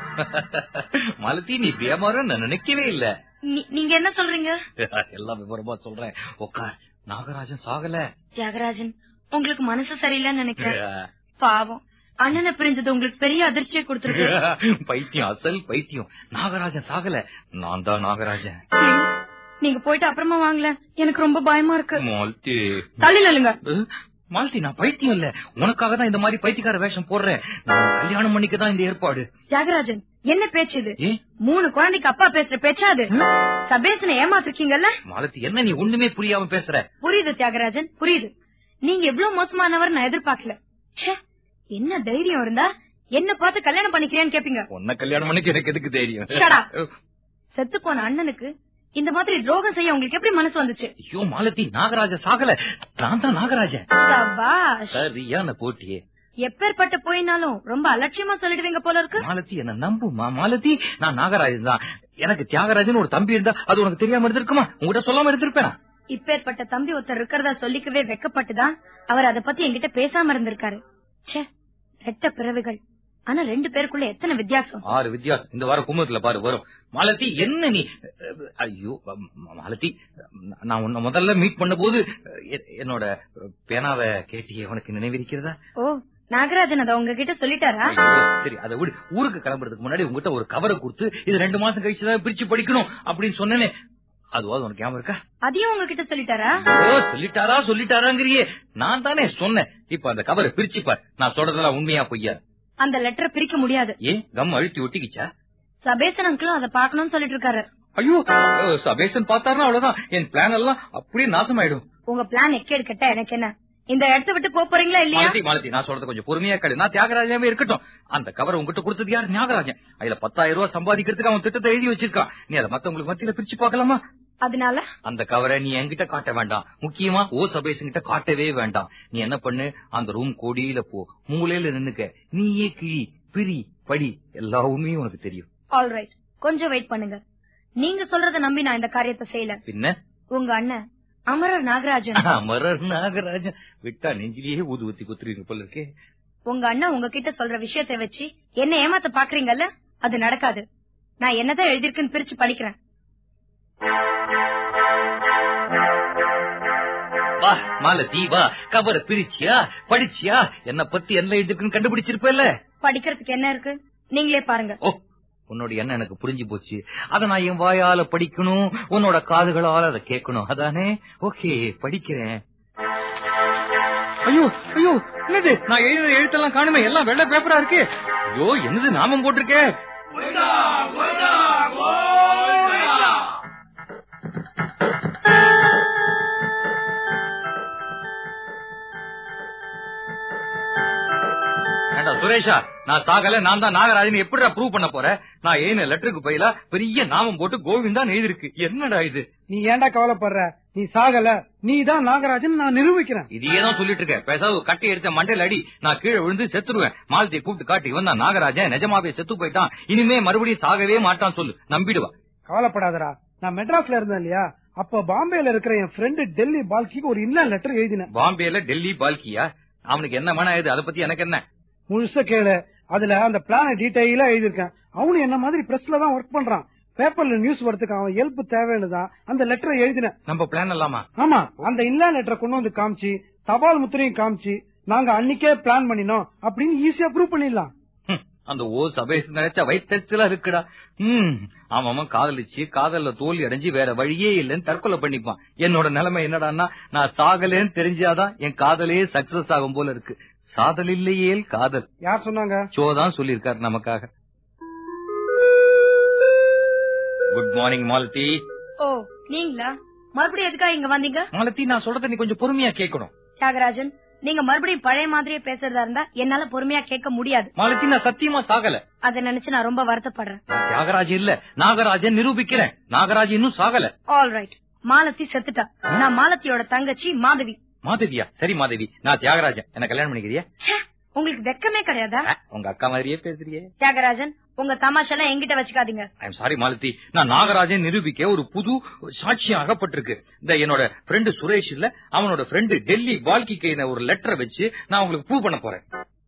மாலதி நீ பேமாறும் நான் நினைக்கவே இல்ல நீ- நீங்க என்ன சொல்றீங்க எல்லாம் விவரமா சொல்றேன் உட்கார் நாகராஜன் சாகல தியாகராஜன் உங்களுக்கு மனசு சரியில்லைன்னு நினைக்கிறேன் பாவம் அண்ணனை பிரிஞ்சது உங்களுக்கு பெரிய அதிர்ச்சியை கொடுத்துருக்கு பைத்தியம் அசல் பைத்தியம் நாகராஜன் சாகல நான் தான் நாகராஜன் Please, நீங்க போயிட்டு அப்புறமா வாங்கல எனக்கு ரொம்ப பயமா இருக்கு மாலதி தள்ளி நில்லுங்க அஹ், மாலதி நான் பைத்தியம் இல்ல உனக்காக தான் இந்த மாதிரி பைத்தியக்கார வேஷம் போடுறேன் நான் கல்யாணம் பண்ணிக்க தான் இந்த ஏற்பாடு தியாகராஜன் என்ன பேச்சு இது ஏன் மூணு குழந்தைக்கு அப்பா பேசுற பேச்சா அது சபேசனை ஏமாத்திருக்கீங்கல்ல மாலதி என்ன நீ ஒண்ணுமே புரியாம பேசுற புரியுது தியாகராஜன் புரியுது நீங்க எவ்வளவு மோசமானவர் நான் எதிர்பார்க்கல ச்சே, என்ன தைரியம் இருந்தா என்ன பார்த்து கல்யாணம் பண்ணிக்கிறேன்னு கேப்பீங்க உன்னை கல்யாணம் பண்ணிக்க எனக்கு எதுக்கு தெரியும் Shut up. செத்து போன அண்ணனுக்கு இந்த மாதிரி துரோகம் செய்ய உங்களுக்கு எப்படி மனசு வந்துச்சு ஐயோ மாலதி நாகராஜ சாகல நான் தான் நாகராஜன் சபாஷ் சரியான போட்டியே எப்பேற்பட்ட போயினாலும் ரொம்ப அலட்சியமா சொல்லிடுவீங்க போல இருக்கு மாலதி என்ன நம்புமா மாலதி நான் நாகராஜன் தான் எனக்கு தியாகராஜன் ஒரு தம்பி இருந்தா அது உனக்கு தெரியாம இருந்திருக்குமா உங்ககிட்ட சொல்லாம இருந்திருப்பேனா இப்பேற்பட்ட தம்பி ஒருத்தர் இருக்கிறதா சொல்லிக்கவே வெக்கப்பட்டுதான் அவர் அத பத்தி என்கிட்ட பேசாம இருந்திருக்காரு ச்சே ரெட்ட பிறவிகள் ஆனா ரெண்டு பேருக்குள்ள எத்தனை வித்தியாசம் ஆறு வித்தியாசம் இந்த வாரம் கும்பத்துல பாரு வரும் மாலதி என்ன நீ ஐயோ ம- மாலதி நான் உன்னை முதல்ல மீட் பண்ண போது என்னோட பேனாவை கேட்டியே உனக்கு நினைவிருக்கிறதா ஓ நாகராஜன் அத உங்ககிட்ட சொல்லிட்டாரா ஐயோ, சரி அதை விடு ஊருக்கு கிளம்புறதுக்கு முன்னாடி உங்ககிட்ட ஒரு கவரை கொடுத்து இது ரெண்டு மாசம் கழிச்சு தான் பிரிச்சு படிக்கணும் அப்படின்னு சொன்னேனே அதுவாது உனக்கு ஞாபகம் இருக்கா அதையும் உங்ககிட்ட சொல்லிட்டாரா ஓ சொல்லிட்டாரா சொல்லிட்டாராங்கிறியே நான் தானே சொன்னேன் இப்ப அந்த கவரை பிரிச்சு பார் நான் சொல்றதெல்லாம் உண்மையா பொய்யா அந்த லெட்டரை பிரிக்க முடியாது ஏன் கம் அழுத்தி ஒட்டிக்கிச்சா சபேசன் அங்கிளும் அதை பாக்கணும்னு சொல்லிட்டு இருக்காரு ஐயோ அஹ், சபேசன் பார்த்தாருன்னா அவ்வளவுதான் என் பிளான் எல்லாம் அப்படியே நாசமாயிடும் உங்க பிளான் எக்கேடு கட்ட எனக்கு என்ன இந்த இடத்த விட்டு போப் போறீங்களா இல்லையா மாலதி மாலதி நான் சொல்றது கொஞ்சம் பொறுமையா கேளு நான் தியாகராஜாவே இருக்கட்டும் அந்த கவர் உங்ககிட்ட கொடுத்தது யாரு தியாகராஜன் அதுல பத்தாயிரம் ரூபாய் சம்பாதிக்கிறதுக்கு அவன் திட்டத்தை எழுதி வச்சிருக்கான் நீ அதை மத்தவங்களுக்கு மத்தியில பிரிச்சு பார்க்கலாமா அதனால அந்த கவரை நீ என்கிட்ட காட்ட வேண்டாம் முக்கியமா ஓ சபேசன் கிட்ட காட்டவே வேண்டாம் நீ என்ன பண்ணு அந்த ரூம் கோடியில போ மூலையில நின்னுக்க நீயே கிழி பிரி படி எல்லா உண்மையும் உனக்கு தெரியும் ஆல்ரைட் கொஞ்சம் வெயிட் பண்ணுங்க நீங்க சொல்றத நம்பி நான் இந்த காரியத்தை செய்யல பின்ன உங்க அண்ணன் அமரர் நாகராஜன் அமரர் நாகராஜன் விட்டா நெஞ்சிலேயே ஊது ஊத்தி குத்துறீங்க போல இருக்கே உங்க அண்ணன் உங்ககிட்ட சொல்ற விஷயத்தை வச்சு என்ன ஏமாத்த பாக்குறீங்கல்ல அது நடக்காது நான் என்னதான் எழுதிருக்குன்னு பிரிச்சு படிக்கிறேன் வா மாலதி வா கவரை பிரிச்சியா படிச்சியா என்ன பத்தி என்ன எழுதிருக்குன்னு கண்டுபிடிச்சிருப்பல படிக்கிறதுக்கு என்ன இருக்கு நீங்களே பாருங்க ஓ உன்னோட எண்ணம் எனக்கு புரிஞ்சு போச்சு அத நான் என் வாயால படிக்கணும் உன்னோட காதுகளால அதை கேட்கணும் அதானே ஓகே படிக்கிறேன் ஐயோ ஐயோ என்னது நான் எழுதுற எழுத்தெல்லாம் காணுமே எல்லாம் வெள்ளை பேப்பரா இருக்கு ஐயோ என்னது நாமம் போட்டிருக்கே ஏண்டா சுரேஷா நான் சாகல நான் தான் நாகராஜன் எப்படிடா ப்ரூவ் பண்ண போறேன் நான் எழுதின லெட்டருக்கு பதிலா பெரிய நாமம் போட்டு கோவிந்தா எழுதிருக்கு என்னடா இது நீ ஏன்டா கவலைப்படுற நீ சாகல நீ தான் நாகராஜன் நான் நிரூபிக்கிறேன் இதையே தான் சொல்லிட்டு இருக்கேன் பேசாத ஒரு கட்டி எடுத்த மண்டையில அடி நான் கீழே விழுந்து செத்துருவேன் மாலத்தியை கூப்பிட்டு காட்டி இவன் தான் நாகராஜன் நிஜமாவே செத்து போயிட்டான் இனிமே மறுபடியும் சாகவே மாட்டான் சொல்லு நம்பிடுவா கவலைப்படாதடா நான் மெட்ராஸ்ல இருந்தேன் இல்லையா அப்ப பாம்பேல இருக்கிற என் ஃப்ரெண்டு டெல்லி பால்கிக்கு ஒரு இன்ன லெட்டர் எழுதினேன் பாம்பேல டெல்லி பால்கியா அவனுக்கு என்ன மன இது அதை பத்தி எனக்கு என்ன முழுச கேளு அதுல அந்த பிளான டீடைலா எழுதியிருக்கேன் அவனு என்ன மாதிரி பிரஸ்ல தான் ஒர்க் பண்றான் பேப்பர்ல நியூஸ் வரதுக்கு அவன் ஹெல்ப் தேவைன்னு தான் அந்த லெட்டரை எழுதினேன் நம்ம பிளான் இல்லாமா ஆமா அந்த இல்லா லெட்டரை கொண்டு வந்து காமிச்சு தபால் முத்திரையும் காமிச்சு நாங்க அன்னைக்கே பிளான் பண்ணினோம் அப்படின்னு ஈஸியா ப்ரூவ் பண்ணிடலாம் ஹம், அந்த ஓ சபேஷ் நினைச்சா வயிற்றுல இருக்குடா ம் அவன் அவன் காதலிச்சு காதல்ல தோல்வி அடைஞ்சு வேற வழியே இல்லைன்னு தற்கொலை பண்ணிப்பான் என்னோட நிலைமை என்னடான்னா நான் சாகலேன்னு தெரிஞ்சாதான் என் காதலே சக்சஸ் ஆகும் போல இருக்கு சாதல் இல்லையேல் காதல் யார் சொன்னாங்க சோதான் சொல்லியிருக்காரு நமக்காக குட் மார்னிங் மாலதி ஓ நீங்களா மறுபடியும் எதுக்கா இங்க வந்தீங்க மாலதி நான் சொல்றத நீ கொஞ்சம் பொறுமையா கேட்கணும் தியாகராஜன் நீங்க மறுபடியும் பழைய மாதிரியே பேசுறதா இருந்தா என்னால பொறுமையா கேட்க முடியாது மாலதி நான் சத்தியமா சாகல அதை நினைச்சு நான் ரொம்ப வருத்தப்படுறேன் நான் தியாகராஜன் இல்ல நாகராஜன் நிரூபிக்கிறேன் நாகராஜன் இன்னும் சாகல ஆல் ரைட் மாலத்தி செத்துட்டா நான் மாலத்தியோட தங்கச்சி மாதவி மாதவியா சரி மாதவி நான் தியாகராஜன் என்ன கல்யாணம் பண்ணிக்கிறியா ச்சே, உங்களுக்கு வெக்கமே கிடையாதா அஹ், உங்க அக்கா மாதிரியே பேசுறியே தியாகராஜன் உங்க தமாஷெல்லாம் என்கிட்ட வச்சுக்காதீங்க ஐம் சாரி மாலதி நான் நாகராஜன் நிரூபிக்க ஒரு புது சாட்சி அகப்பட்டிருக்கு இந்த என்னோட ஃப்ரெண்டு சுரேஷ் இல்ல அவனோட ஃப்ரெண்டு டெல்லி பால்கிக்கு எழுதின ஒரு லெட்டரை வச்சு நான் உங்களுக்கு ப்ரூவ் பண்ண போறேன்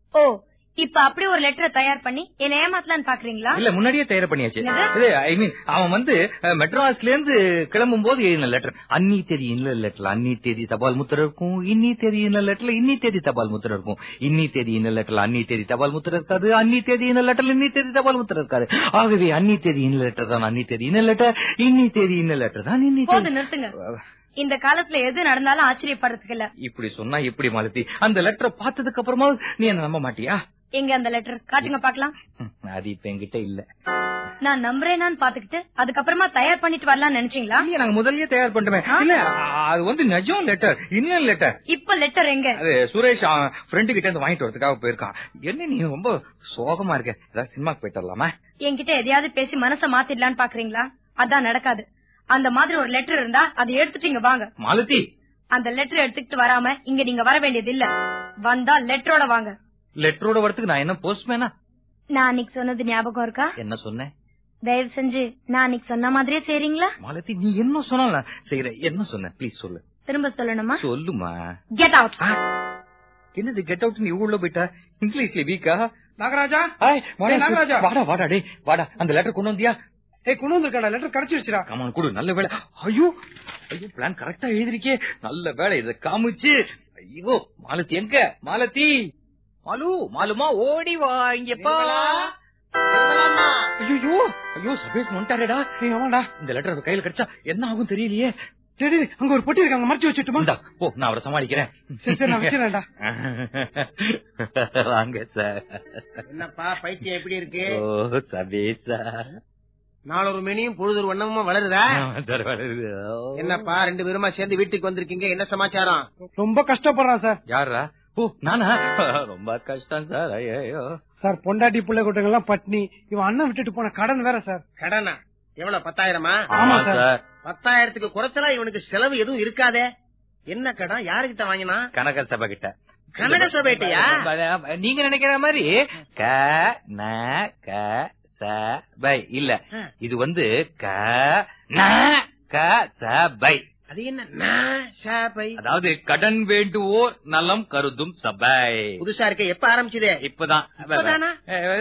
ஓ இப்ப அப்படி ஒரு லெட்டரை தயார் பண்ணி என்ன ஏமாத்தலான்னு பாக்குறீங்களா இல்ல முன்னாடியே தயார் பண்ணியாச்சு என்னது? ஐ மீன் அவன் வந்து அஹ், மெட்ராஸ்ல இருந்து கிளம்பும் போது எழுதின லெட்டர் அன்னி தேதி இன்ன லெட்டர்ல அன்னி தேதி தபால் முத்திர இருக்கும் இன்னி தேதி இன்ன லெட்டர்ல இன்னி தேதி தபால் முத்திர இருக்கும் இன்னி தேதி இன்ன லெட்டர்ல அன்னி தேதி தபால் முத்திர இருக்காது அன்னி தேதி இன்ன லெட்டர்ல இன்னி தேதி தபால் முத்திர இருக்காது ஆகவே அன்னி தேதி இன்ன லெட்டர் தான் அன்னி தேதி இன்ன லெட்டர் இன்னி தேதி இன்ன லெட்டர் தான் இன்னி போது தேதி நிறுத்துங்க இந்த காலத்துல எது நடந்தாலும் ஆச்சரியப்படுறதுக்கு இல்ல இப்படி சொன்னா எப்படி மாலத்தி அந்த லெட்டரை பார்த்ததுக்கு அப்புறமா நீ என்ன நம்ப மாட்டியா எங்க அந்த லெட்டர் காட்டுங்க பாக்கலாம் ம், அது இப்ப என்கிட்ட இல்ல நான் நம்புறேனான்னு பாத்துக்கிட்டு அதுக்கப்புறமா தயார் பண்ணிட்டு வரலாம்னு நினைச்சீங்களா இல்லையே, நாங்க முதல்லயே தயார் பண்ணிட்டோமே இல்ல அது வந்து நிஜம் லெட்டர் இன்னும் லெட்டர் இப்ப லெட்டர் எங்க அது சுரேஷ் ஃப்ரெண்டு கிட்ட இருந்து வாங்கிட்டு வரதுக்காக போயிருக்கான் என்ன நீ ரொம்ப சோகமா இருக்க ஏதாவது சினிமாக்கு போயிட்டு வரலாமா என்கிட்ட எதையாவது பேசி மனச மாத்திடலான்னு பாக்குறீங்களா அதான் நடக்காது அந்த மாதிரி ஒரு லெட்டர் இருந்தா அதை எடுத்துட்டு இங்க வாங்க மாலதி அந்த லெட்டர் எடுத்துக்கிட்டு வராம இங்க நீங்க வர வேண்டியது இல்ல வந்தா லெட்டரோட வாங்க லெட்டரோட வரதுக்கு நான் என்ன போஸ்ட்மேனா நான் அன்னைக்கு சொன்னது ஞாபகம் இருக்கா என்ன சொன்னேன் தயவு செஞ்சு நான் அன்னைக்கு சொன்ன மாதிரியே செய்றீங்களா மாலதி நீ என்ன சொன்னாலும் செய்யற என்ன சொன்ன ப்ளீஸ் சொல்லு திரும்ப சொல்லணுமா சொல்லுமா கெட் அவுட் ஆ, என்னது கெட் அவுட் நீ உள்ள போயிட்டா இங்கிலீஷ்ல வீக்கா நாகராஜா ஆய், வாடா, ஏய், நாகராஜா. வாடா வாடா டேய் வாடா அந்த லெட்டர் கொண்டு வந்தியா ஏய் கொண்டு வந்திருக்கா லெட்டர் கிடைச்சிருச்சுடா கமான் கொடு நல்ல வேலை ஐயோ ஐயோ பிளான் கரெக்டா எழுதிருக்கே நல்ல வேலை இத காமிச்சு ஐயோ மாலதி எங்க மாலதி மாலு மாலுமா ஓடி வா இங்க பா ஐயோ ஐயோ சபேஷ் வந்துட்டாரேடா ஏய் ஆமாடா இந்த லெட்டர் கையில கிடைச்சா என்ன ஆகும் தெரியலையே சரி சரி, அங்க ஒரு பொட்டி இருக்காங்க மறைச்சு வச்சுட்டுமா இந்தா, போ நான் அவரை சமாளிக்கிறேன் சரி சரி நான் வச்சிடறேன்டா வாங்க சார் என்னப்பா பைத்தியம் எப்படி இருக்கு ஓ சபேஷா நாளொரு மெனியும் பொழுது வண்ணமுமா வளருதா சார் வருது ஓ. என்னப்பா ரெண்டு பேருமா சேர்ந்து வீட்டுக்கு வந்திருக்கீங்க என்ன சமாச்சாரம் ரொம்ப கஷ்டப்படுறான் சார் யாரா ஓ நானா ரொம்ப கஷ்டம் சார் ஐயோ சார் பொண்டாட்டி பிள்ளை குட்டங்க எல்லாம் பட்னி இவன் அண்ணன் விட்டுட்டு போன கடன் வேற சார் கடனா எவ்வளவு பத்தாயிரமா ஆமா சார். பத்தாயிரத்துக்கு குறைச்சலா இவனுக்கு செலவு எதுவும் இருக்காதே என்ன கடன் யாருகிட்ட வாங்கினா கனக சபை கிட்ட கனக சபைட்டையா? நீங்க நினைக்கிற மாதிரி க ந க ச பை இல்ல இது வந்து க ந க ச பை அது என்ன ந, ச, பை. அதாவது கடன் வேண்டுவோர் நலம் கருதும் சபை புதுசா இருக்க எப்ப ஆரம்பிச்சதே இப்பதான் இப்பதானா?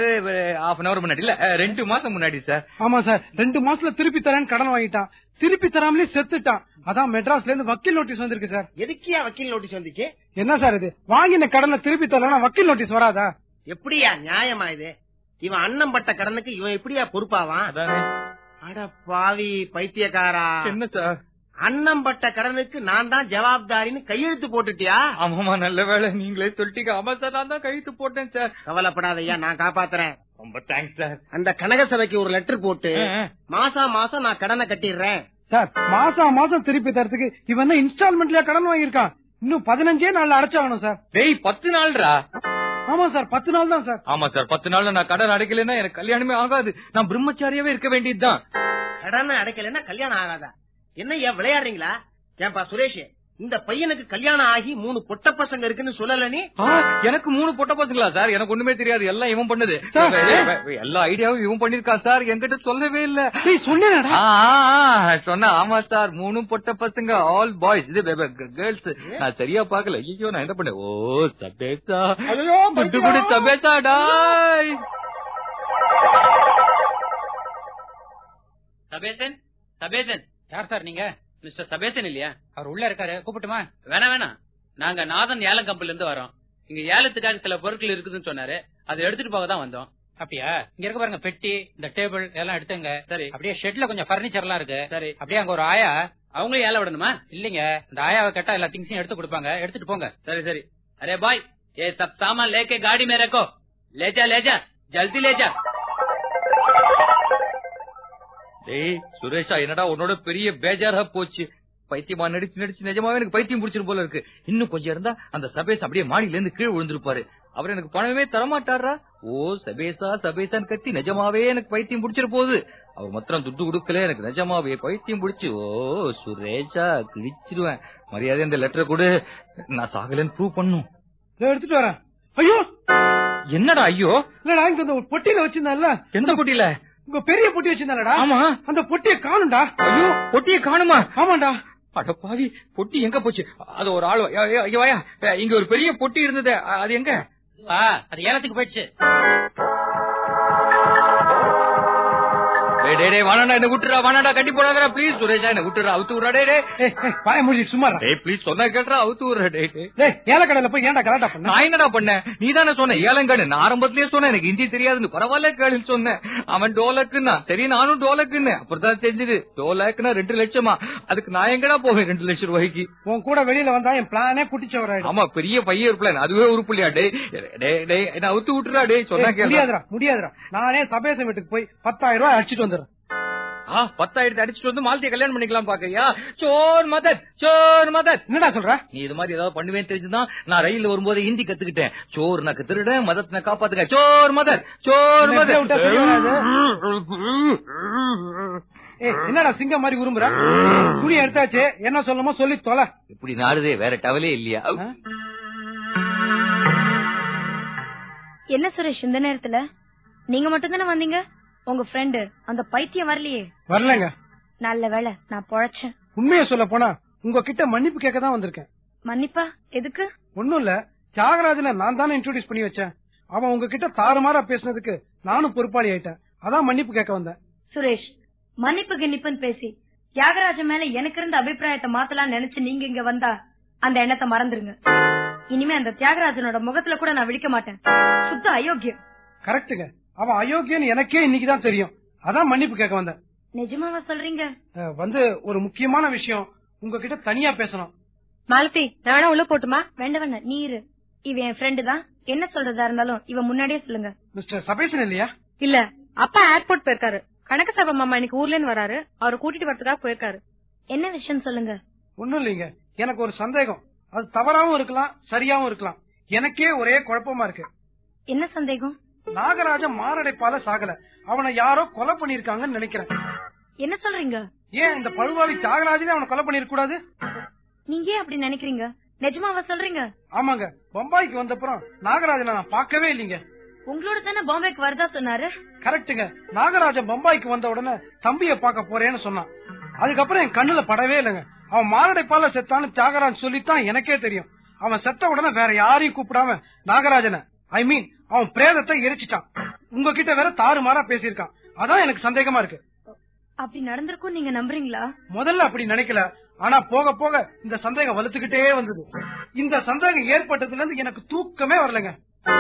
ஹாஃப் அன் அவர் முன்னாடி இல்ல அஹ், ரெண்டு மாசம் முன்னாடி சார் ஆமா சார் ரெண்டு மாசத்துல திருப்பி தரேன்னு கடன் வாங்கிட்டான் திருப்பி தராமலே செத்துட்டான் அதான் மெட்ராஸ்ல இருந்து வக்கீல் நோட்டீஸ் வந்திருக்கு சார் எதுக்கியா வக்கீல் நோட்டீஸ் வந்துச்சு என்ன சார் இது வாங்கின கடனை திருப்பி தரலன்னா வக்கீல் நோட்டீஸ் வராதா எப்படியா நியாயமா இது இவன் அண்ணன் பட்ட கடனுக்கு இவன் எப்படியா பொறுப்பாவான் அதானே அட பாவி பைத்தியக்காரா என்ன சார் அண்ணன் பட்ட கடனுக்கு நான் தான் ஜவாப்தாரின்னு கையெழுத்து போட்டுட்டியா ஆமாமா நல்ல வேலை நீங்களே சொல்லிட்டீங்க ஆமா சார் நான் தான் கைத்து போட்டேன் சார் கவலைப்படாதய்யா நான் காப்பாத்துறேன் ரொம்ப தேங்க்ஸ் சார் அந்த கனக சபைக்கு ஒரு லெட்டர் போட்டு மாசா மாசம் நான் கடனை கட்டிடுறேன் சார் மாசம் மாசம் திருப்பி தரத்துக்கு இவன் தான் இன்ஸ்டால்மெண்ட்லயா கடன் வாங்கியிருக்கான் இன்னும் பதினஞ்சே நாள்ல அடைச்சாகணும் சார் டேய் பத்து நாள்ரா ஆமா சார் பத்து நாள் தான் சார் ஆமா சார் பத்து நாள்ல நான் கடன் அடைக்கலைன்னா எனக்கு கல்யாணமே ஆகாது நான் பிரம்மச்சாரியாவே இருக்க வேண்டியதுதான் கடனை அடைக்கலைன்னா கல்யாணம் ஆகாதா என்னய்யா விளையாடுறீங்களா ஏன்பா சுரேஷ் இந்த பையனுக்கு கல்யாணம் ஆகி மூணு பொட்ட பசங்க இருக்குன்னு சொல்லல நீ ஆ, எனக்கு மூணு பொட்ட பசங்களா சார் எனக்கு ஒண்ணுமே தெரியாது எல்லாம் இவன் பண்ணது சார். எல்லா ஐடியாவும் இவன் பண்ணிருக்கான் சார் என்கிட்ட சொல்லவே இல்ல டேய் சொன்னேனடா ஆ, ஆ, ஆ, சொன்ன ஆமா சார் மூணு பொட்ட பசங்க ஆல் பாய்ஸ் இது கேர்ள்ஸ் நான் சரியா பாக்கல ஐயோ நான் என்ன பண்ணேன் ஓ சபேசா ஐயோ, துட்டு குடி சபேசா டாய் சபேசன் சபேசன் யார் சார் நீங்க மிஸ்டர் சபேசன் இல்லையா அவர் உள்ள இருக்காரு கூப்பிட்டுமா வேணாம் வேணாம் நாங்க நாதன் ஏலம் கம்பெனில இருந்து வரோம் இங்க ஏலத்துக்காக சில பொருட்கள் இருக்குதுன்னு சொன்னாரு அதை எடுத்துட்டு போக தான் வந்தோம் அப்படியா இங்க இருக்க பாருங்க பெட்டி இந்த டேபிள் இதெல்லாம் எடுத்துங்க சரி அப்படியே ஷெட்ல கொஞ்சம் பர்னிச்சர் எல்லாம் இருக்கு சரி அப்படியே அங்க ஒரு ஆயா அவங்களும் ஏல விடணுமா இல்லீங்க இந்த ஆயாவை கேட்டா எல்லா திங்ஸையும் எடுத்து கொடுப்பாங்க எடுத்துட்டு போங்க சரி சரி அரே பாய் ये सब सामान लेके गाड़ी में रखो ले जा ले जा जल्दी ले जा டேய் சுரேஷா என்னடா உன்னோட பெரிய பேஜாரா போச்சு பைத்தியமா நடிச்சு நடிச்சு நிஜமாவே எனக்கு பைத்தியம் பிடிச்சிரும் போல இருக்கு இன்னும் கொஞ்சம் இருந்தா அந்த சபேஸ் அப்படியே மாடியில இருந்து கீழே விழுந்திருப்பாரு அவர் எனக்கு பணமே தரமாட்டாரா ஓ சபேசா சபேசான்னு கத்தி நிஜமாவே எனக்கு பைத்தியம் பிடிச்சிரு போகுது அவர் மாத்திரம் துட்டு கொடுக்கல எனக்கு நிஜமாவே பைத்தியம் பிடிச்சு ஓ சுரேஷா கிழிச்சிருவேன் மரியாதை இந்த லெட்டர் கொடு நான் சாகலன்னு ப்ரூவ் பண்ணும் இதோ எடுத்துட்டு வரேன் ஐயோ என்னடா ஐயோ இல்லடா இங்க இந்த ஒரு பொட்டியில வச்சிருந்தான்ல எந்த பொட்டியில உங்க பெரிய பொட்டி வச்சிருந்தாலடா ஆமா அந்த பொட்டியை காணும்டா ஐயோ பொட்டியை காணுமா ஆமாண்டா அட பாவி பொட்டி எங்க போச்சு அது ஒரு ஆள் வா- யா- யா- இங்க வாயா இங்க ஒரு பெரிய பொட்டி இருந்தது அது எங்க அது ஏலத்துக்கு போயிடுச்சு டேய் டேய், டேய் வாணாடா என்ன விட்டுறா வாணாடா கட்டி போடாதடா ப்ளீஸ் சுரேஷா என்ன விட்டுறா அவுத்து விடுறா டேய் டேய் பாய முடிச்சு சும்மா இரு. டேய் ப்ளீஸ் சொன்னா கேட்டுறா அவுத்து விடுறா டேய் டேய் டேய் ஏலக்கடையில போய் ஏன்டா கலாட்டா பண்ண நான் என்னடா பண்ணேன் நீ தானே சொன்ன ஏலங்காடு நான் ஆரம்பத்திலேயே சொன்னேன் எனக்கு ஹிந்தி தெரியாதுன்னு பரவாயில்ல கேளுன்னு சொன்னேன் அவன் டோலக்குன்னா சரி நானும் டோலக்குன்னு அப்புறம் தெரிஞ்சது டோலக்குன்னா ரெண்டு லட்சமா அதுக்கு நான் எங்கடா போவேன் ரெண்டு லட்சம் ரூபாய்க்கு உன் கூட வெளியில வந்தா என் பிளானே குட்டிச்சவராயிடும் ஆமா பெரிய பையன் இருப்பல அதுவே உருப்பில்லையா டேய் டேய் டேய் என்ன அவுத்து விட்டுறா டேய் சொன்னா ஏய், கேளு முடியாதுடா முடியாதுடா நானே சபேசன் வீட்டுக்கு போய் பத்தாயிரம் ரூபாய் அடிச்சிட்டு வந்துடுறேன் ஆ பத்தாயிரத்து அடிச்சுட்டு வந்து மாலத்திய கல்யாணம் பண்ணிக்கலாம் பாக்கையா சோர் மதத் சோர் மதத் என்னடா சொல்ற நீ இது மாதிரி ஏதாவது பண்ணுவேன்னு தெரிஞ்சுதான் நான் ரயில்ல வரும்போது ஹிந்தி கத்துக்கிட்டேன் சோர் நக்கு திருடன் மதத் நான் காப்பாத்துக்க சோர் மதத் சோர் என்ன இப்படியே விட்டா சரி மதத் ஏய் என்னடா சிங்கம் மாதிரி உருமுற துணி எடுத்தாச்சு என்ன சொல்லணுமோ சொல்லி தொலை இப்படி நாடுதே வேற டவலே இல்லையா என்ன சுரேஷ் இந்த நேரத்துல நீங்க மட்டும் தானே வந்தீங்க உங்க ஃப்ரெண்டு அந்த பைத்தியம் வரலையே வரலங்க நல்ல வேளை நான் பொழைச்சேன் உண்மையை சொல்ல போனா உங்ககிட்ட மன்னிப்பு கேட்க தான் வந்திருக்கேன் மன்னிப்பா எதுக்கு ஒண்ணும் இல்ல தியாகராஜனை நான் தானே இன்ட்ரோடியூஸ் பண்ணி வச்சேன் அவன் உங்ககிட்ட தாறுமாறா பேசினதுக்கு நானும் பொறுப்பாளி ஆயிட்டேன் அதான் மன்னிப்பு கேட்க வந்தேன் சுரேஷ் மன்னிப்பு கிண்ணிப்புன்னு பேசி தியாகராஜன் மேல எனக்கு இருந்த அபிப்பிராயத்தை மாத்தலாம் நினைச்சு நீங்க இங்க வந்தா அந்த எண்ணத்தை மறந்துருங்க இனிமே அந்த தியாகராஜனோட முகத்துல கூட நான் விழிக்க மாட்டேன் சுத்த அயோக்கியம் கரெக்ட்டுங்க அவன் அயோக்கியன்னு எனக்கே இன்னைக்கு தான் தெரியும் அதான் மன்னிப்பு கேட்க வந்தேன் நிஜமாவா சொல்றீங்க அஹ், வந்து ஒரு முக்கியமான விஷயம் உங்ககிட்ட தனியா பேசணும் மாலதி நானும் உள்ள போட்டுமா வேண்டாம் வேண்டாம் நீ இரு இவ என் ஃப்ரெண்டு தான் என்ன சொல்றதா இருந்தாலும் இவ முன்னாடியே சொல்லுங்க மிஸ்டர் சபேசன் இல்லையா இல்ல அப்பா ஏர்போர்ட் போயிருக்காரு கணக்கு சாபா மாமா இன்னைக்கு ஊர்ல இருந்து வராரு அவரை கூட்டிட்டு வரதுக்காக போயிருக்காரு என்ன விஷயம் சொல்லுங்க ஒண்ணும் இல்லைங்க எனக்கு ஒரு சந்தேகம் அது தவறாவும் இருக்கலாம் சரியாவும் இருக்கலாம் எனக்கே ஒரே குழப்பமா இருக்கு என்ன சந்தேகம் நாகராஜன் மாரடைப்பால சாகல அவனை யாரோ கொலை பண்ணிருக்காங்கன்னு நினைக்கிறேன் என்ன சொல்றீங்க ஏன் இந்த பழுவாவி தியாகராஜனே அவனை கொலை பண்ணிருக்க கூடாது நீங்க ஏன் அப்படி நினைக்கிறீங்க நிஜமாவா சொல்றீங்க ஆமாங்க பம்பாய்க்கு வந்தப்புறம் நாகராஜனை நான் பார்க்கவே இல்லைங்க உங்களோட தானே பாம்பேக்கு வரதா சொன்னாரு கரெக்ட்டுங்க நாகராஜன் பம்பாய்க்கு வந்த உடனே தம்பிய பார்க்க போறேன்னு சொன்னான் அதுக்கப்புறம் என் கண்ணுல படவே இல்லைங்க அவன் மாரடைப்பால செத்தான்னு தியாகராஜ் சொல்லித்தான் எனக்கே தெரியும் அவன் செத்த உடனே வேற யாரையும் கூப்பிடாம நாகராஜனை ஐ மீன் அவன் பிரேதத்தை எரிச்சிட்டான் உங்ககிட்ட வேற தாறுமாறா பேசியிருக்கான் அதான் எனக்கு சந்தேகமா இருக்கு அப்படி நடந்திருக்கும் நீங்க நம்புறீங்களா முதல்ல அப்படி நினைக்கல ஆனா போக போக இந்த சந்தேகம் வலுத்துக்கிட்டே வந்தது இந்த சந்தேகம் ஏற்பட்டதுல இருந்து எனக்கு தூக்கமே வரலங்க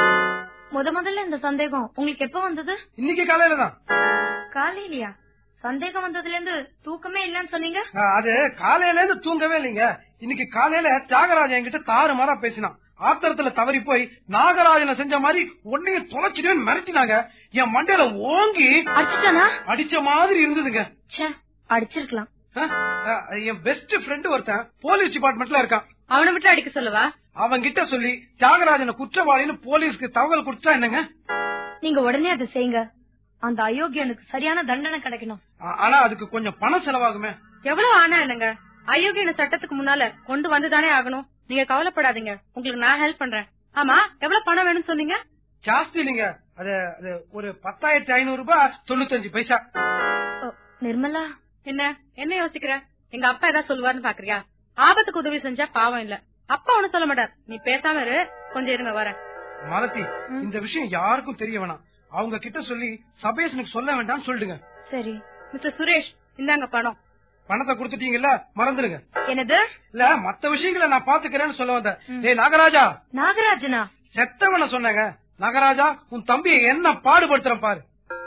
முத முதல்ல இந்த சந்தேகம் உங்களுக்கு எப்ப வந்தது இன்னைக்கு காலையில தான் காலையிலயா சந்தேகம் வந்ததுல இருந்து தூக்கமே இல்லன்னு சொன்னீங்க ஆஹ், அது காலையில இருந்து தூங்கவே இல்லைங்க இன்னைக்கு காலையில தியாகராஜன் என்கிட்ட தாறுமாறா பேசினான் ஆத்திரத்துல தவறி போய் நாகராஜனை செஞ்ச மாதிரி உன்னையும் தொலைச்சிடுவேன்னு மிரட்டினாங்க என் மண்டையில ஓங்கி அடிச்சுட்டானா அடிச்ச மாதிரி இருந்ததுங்க ச்சே அடிச்சிருக்கலாம் ஆஹ், ஆஹ், என் பெஸ்ட் ஃப்ரெண்டு ஒருத்தன் போலீஸ் டிபார்ட்மெண்ட்ல இருக்கான் அவனை விட்டு அடிக்க சொல்லவா அவன் கிட்ட சொல்லி தியாகராஜனை குற்றவாளின்னு போலீஸ்க்கு தகவல் கொடுத்தா என்னங்க நீங்க உடனே அதை செய்யுங்க அந்த அயோக்கியனுக்கு சரியான தண்டனை கிடைக்கணும் ஆ- ஆனா அதுக்கு கொஞ்சம் பணம் செலவாகுமே எவ்வளவு ஆனா என்னங்க அயோக்கியன சட்டத்துக்கு முன்னால கொண்டு வந்துதானே ஆகணும் நீங்க கவலைப்படாதீங்க உங்களுக்கு நான் ஹெல்ப் பண்றேன் ஆமா எவ்வளவு பணம் வேணும்னு சொன்னீங்க ஜாஸ்தி இல்லைங்க அது அது ஒரு பத்தாயிரத்தி ஐநூறு ரூபாய் தொண்ணூத்தஞ்சு பைசா ஓ, நிர்மலா என்ன என்ன யோசிக்கிற எங்க அப்பா ஏதாவது சொல்லுவாருன்னு பாக்குறியா ஆபத்துக்கு உதவி செஞ்சா பாவம் இல்ல அப்பா ஒண்ணு சொல்ல மாட்டார் நீ பேசாம இரு கொஞ்சம் இருங்க வரேன் மாலதி இந்த விஷயம் யாருக்கும் தெரிய வேணாம் அவங்க கிட்ட சொல்லி சபேஷனுக்கு சொல்ல வேண்டாம்னு சொல்லிடுங்க சரி மிஸ்டர் சுரேஷ் இந்தாங்க பணம் பணத்தை கொடுத்துட்டீங்கல்ல மறந்துடுங்க என்னது இல்ல மத்த விஷயங்களை நான் பாத்துக்கிறேன்னு சொல்ல வந்தேன் டேய் நாகராஜா நாகராஜனா செத்தவன சொன்னாங்க நாகராஜா உன் தம்பியை என்ன பாடுபடுத்துறேன் பாரு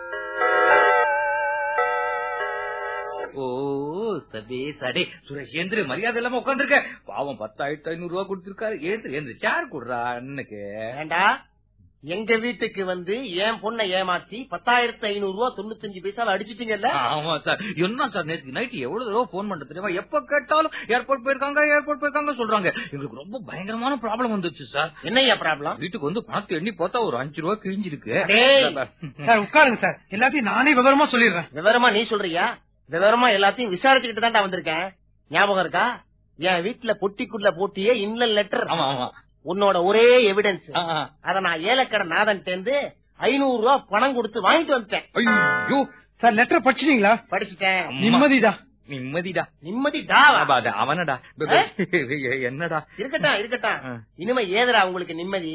ஓ சபேஸ் அடே சுரேஷ் ஏந்திரு மரியாதை இல்லாம உட்காந்துருக்க பாவம் பத்தாயிரத்தி ஐநூறு ரூபாய் கொடுத்திருக்காரு ஏந்திரு ஏந்திரு சேர் குடுறா அண்ணனுக்கு ஏண்டா எங்க வீட்டுக்கு வந்து என் பொண்ணை ஏமாத்தி பத்தாயிரத்து ஐநூறு ரூபா தொண்ணூத்தஞ்சு பைசால அடிச்சிட்டீங்கல்ல ஆமா சார் என்ன சார் நேற்று நைட் எவ்வளவு தடவை போன் பண்ண தெரியுமா எப்ப கேட்டாலும் ஏர்போர்ட் போயிருக்காங்க ஏர்போர்ட் போயிருக்காங்க சொல்றாங்க எங்களுக்கு ரொம்ப பயங்கரமான ப்ராப்ளம் வந்துச்சு சார் என்னய்யா ப்ராப்ளம் வீட்டுக்கு வந்து பணத்தை எண்ணி பார்த்தா ஒரு அஞ்சு ரூபா கிழிஞ்சிருக்கு டேய். சார் உட்காருங்க சார் எல்லாத்தையும் நானே விவரமா சொல்லிடுறேன் விவரமா நீ சொல்றியா விவரமா எல்லாத்தையும் விசாரிச்சுக்கிட்டு தான்டா வந்திருக்கேன் ஞாபகம் இருக்கா என் வீட்டுல பொட்டிக்குள்ள போட்டியே இன்னல் லெட்டர் ஆமா ஆமா உன்னோட ஒரே எவிடன்ஸ் ஆ, ஆ. அத நான் ஏலக்கடை நாதன் சேர்ந்து ஐநூறு ரூபா பணம் கொடுத்து வாங்கிட்டு வந்துட்டேன் ஐயோ சார் லெட்டர் படிச்சிட்டீங்களா படிச்சுட்டேன் நிம்மதிதா நிம்மதிடா நிம்மதி டாவா அப்ப அது அவனடா என்னடா இருக்கட்டும் இருக்கட்டும் ஆ. இனிமே ஏதுடா உங்களுக்கு நிம்மதி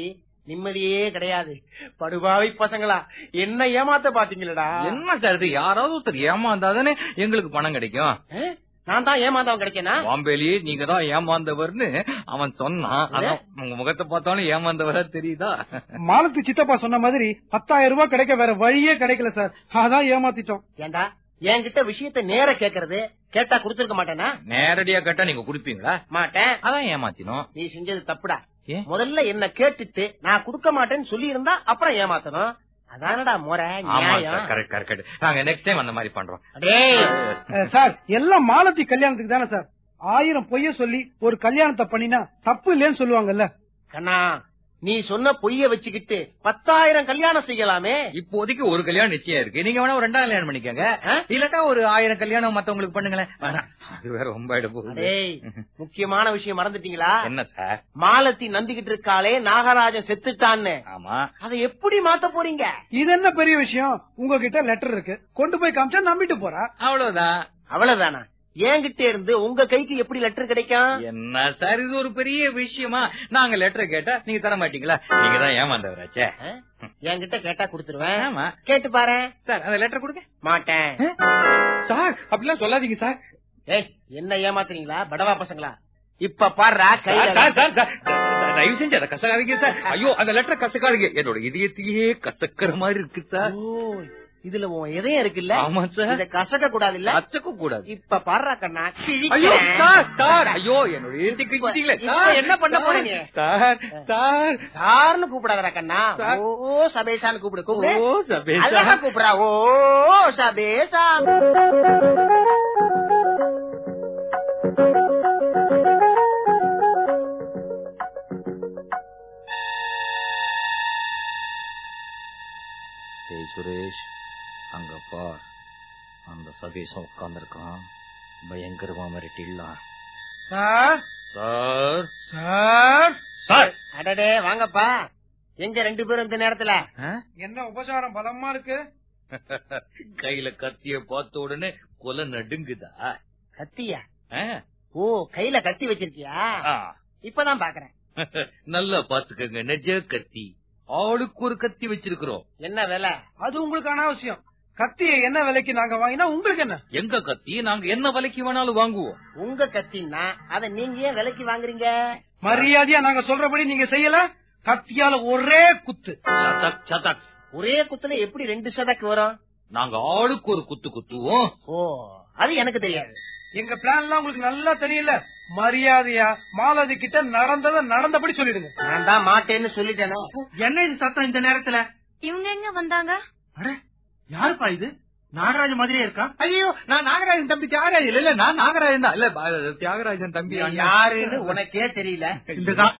நிம்மதியே கிடையாது படுபாவை பசங்களா என்ன ஏமாத்த பாத்தீங்களடா என்ன சார் இது யாராவது ஒருத்தர் ஏமாந்தாதானே எங்களுக்கு பணம் கிடைக்கும் ஆ? நான் தான் ஏமாந்தவன் கிடைக்கேனா பாம்பேலியே நீங்க தான் ஏமாந்தவர்னு அவன் சொன்னான் அதான் உங்க முகத்தை பார்த்தாலும் ஏமாந்தவரா தெரியுதா மாலத்து சித்தப்பா சொன்ன மாதிரி பத்தாயிரம் ரூபாய் கிடைக்க வேற வழியே கிடைக்கல சார் அதான் ஏமாத்திட்டோம் ஏண்டா என்கிட்ட விஷயத்த நேர கேக்குறது கேட்டா கொடுத்திருக்க மாட்டேனா நேரடியா கேட்டா நீங்க குடுப்பீங்களா மாட்டேன் அதான் ஏமாத்தினோம் நீ செஞ்சது தப்புடா ஏன்? முதல்ல என்ன கேட்டுட்டு நான் கொடுக்க மாட்டேன்னு சொல்லி இருந்தா அப்புறம் ஏமாத்தணும் அதானடா முறை ஆமா நியாயம் சார் கரெக்ட் கரெக்ட் நாங்க நெக்ஸ்ட் டைம் அந்த மாதிரி பண்றோம் டேய் அஹ், சார் எல்லாம் மாலத்தி கல்யாணத்துக்கு தானே சார் ஆயிரம் பொய்ய சொல்லி ஒரு கல்யாணத்தை பண்ணினா தப்பு இல்லைன்னு சொல்லுவாங்கல்ல கண்ணா நீ சொன்ன பொய்ய வச்சுக்கிட்டு பத்தாயிரம் கல்யாணம் செய்யலாமே இப்போதைக்கு ஒரு கல்யாணம் நிச்சயம் இருக்கு நீங்க வேணா ஒரு ரெண்டாம் கல்யாணம் பண்ணிக்கங்க ஆ? இல்லட்டா ஒரு ஆயிரம் கல்யாணம் மத்தவங்களுக்கு பண்ணுங்களேன் வேணாம் அது வேற ரொம்ப ஆயிட போகுது டேய் முக்கியமான விஷயம் மறந்துட்டீங்களா என்ன சார் மாலத்தி நம்பிக்கிட்டு இருக்காளே நாகராஜன் செத்துட்டான்னு ஆமா அதை எப்படி மாத்த போறீங்க இது என்ன பெரிய விஷயம் உங்ககிட்ட லெட்டர் இருக்கு கொண்டு போய் காமிச்சா நம்பிட்டு போறா அவ்வளவுதான் அவ்வளவுதானா என்கிட்ட இருந்து உங்க கைக்கு எப்படி லெட்டர் கிடைக்கும் என்ன சார் இது ஒரு பெரிய விஷயமா நாங்க லெட்டர் கேட்டா நீங்க தர மாட்டீங்களா நீங்க தான் ஏமாந்தவராச்சே ஆ? என்கிட்ட கேட்டா கொடுத்துருவேன் ஆமா கேட்டு பாரு சார் அந்த லெட்டர் கொடுங்க மாட்டேன் சார் அப்படிலாம் சொல்லாதீங்க சார் ஏய் என்ன ஏமாத்துறீங்களா படவா பசங்களா இப்ப பாடுறா கையில சார், சார், சார், சார், தயவு செஞ்சு அதை கசக்காதீங்க சார் ஐயோ அந்த லெட்டர் கசக்காதீங்க என்னோட இதயத்தையே கசக்கிற மாதிரி இருக்கு சார் ஓ, இதுல உன் இதயம் இருக்குல்ல ஆமா சார் இத கசக்க கூடாது இல்ல கசக்க கூடாது இப்ப பாடுறா கண்ணா ஐயோ கிழிக்கிறேன். சார் சார் ஐயோ என்னோட இதயத்தை கிழிச்சிட்டீங்களே இப்ப சார் என்ன பண்ண போறீங்க? சார் சார் சார்னு கூப்பிடாதடா கண்ணா சார். ஓ சபேஷான்னு கூப்பிடு கூப்பிடு ஓ சபேஷா. அழகா கூப்பிடா ஓ சபேஷா ஏய் சுரேஷ் அங்க பார் அந்த சபீசம் உட்கார்ந்துருக்கான் பயங்கரமா மிரட்டிடலாம் சார் சார் சார் சார் அடடே வாங்கப்பா எங்க ரெண்டு பேரும் இந்த நேரத்துல என்ன உபசாரம் பலமா இருக்கு கையில கத்திய பார்த்த உடனே கொலை நடுங்குதா கத்தியா ஆ? ஓ கையில கத்தி வச்சிருக்கியா ஆ. இப்பதான் பாக்குறேன் நல்லா பாத்துக்கங்க நெஜ கத்தி ஆளுக்கு ஒரு கத்தி வச்சிருக்கிறோம் என்ன விலை அது உங்களுக்கு அனாவசியம் கத்தியை என்ன விலைக்கு நாங்க வாங்கினா உங்களுக்கு என்ன எங்க கத்தி நாங்க என்ன விலைக்கு வேணாலும் வாங்குவோம் உங்க கத்தின்னா அத நீங்க ஏன் விலைக்கு வாங்குறீங்க மரியாதையா நாங்க சொல்றபடி நீங்க செய்யல கத்தியால ஒரே குத்து சதக் சதக் ஒரே குத்துல எப்படி ரெண்டு சதக்கு வரும் நாங்க ஆளுக்கு ஒரு குத்து குத்துவோம் ஓ அது எனக்கு தெரியாது எங்க பிளான் எல்லாம் உங்களுக்கு நல்லா தெரியல மரியாதையா மாலதி கிட்ட நடந்தத நடந்தபடி சொல்லிடுங்க நான் தான் மாட்டேன்னு சொல்லிட்டேனே என்ன இது சத்தம் இந்த நேரத்துல இவங்க எங்க வந்தாங்க அட யாருப்பா இது நாகராஜ மாதிரியே இருக்கா ஐயோ நான் நாகராஜன் தம்பி தியாகராஜன் இல்ல இல்ல நான் நாகராஜன் தான் இல்ல ப- தியாகராஜன் தம்பி நீ அண்ணா. யாருன்னு உனக்கே தெரியல இந்த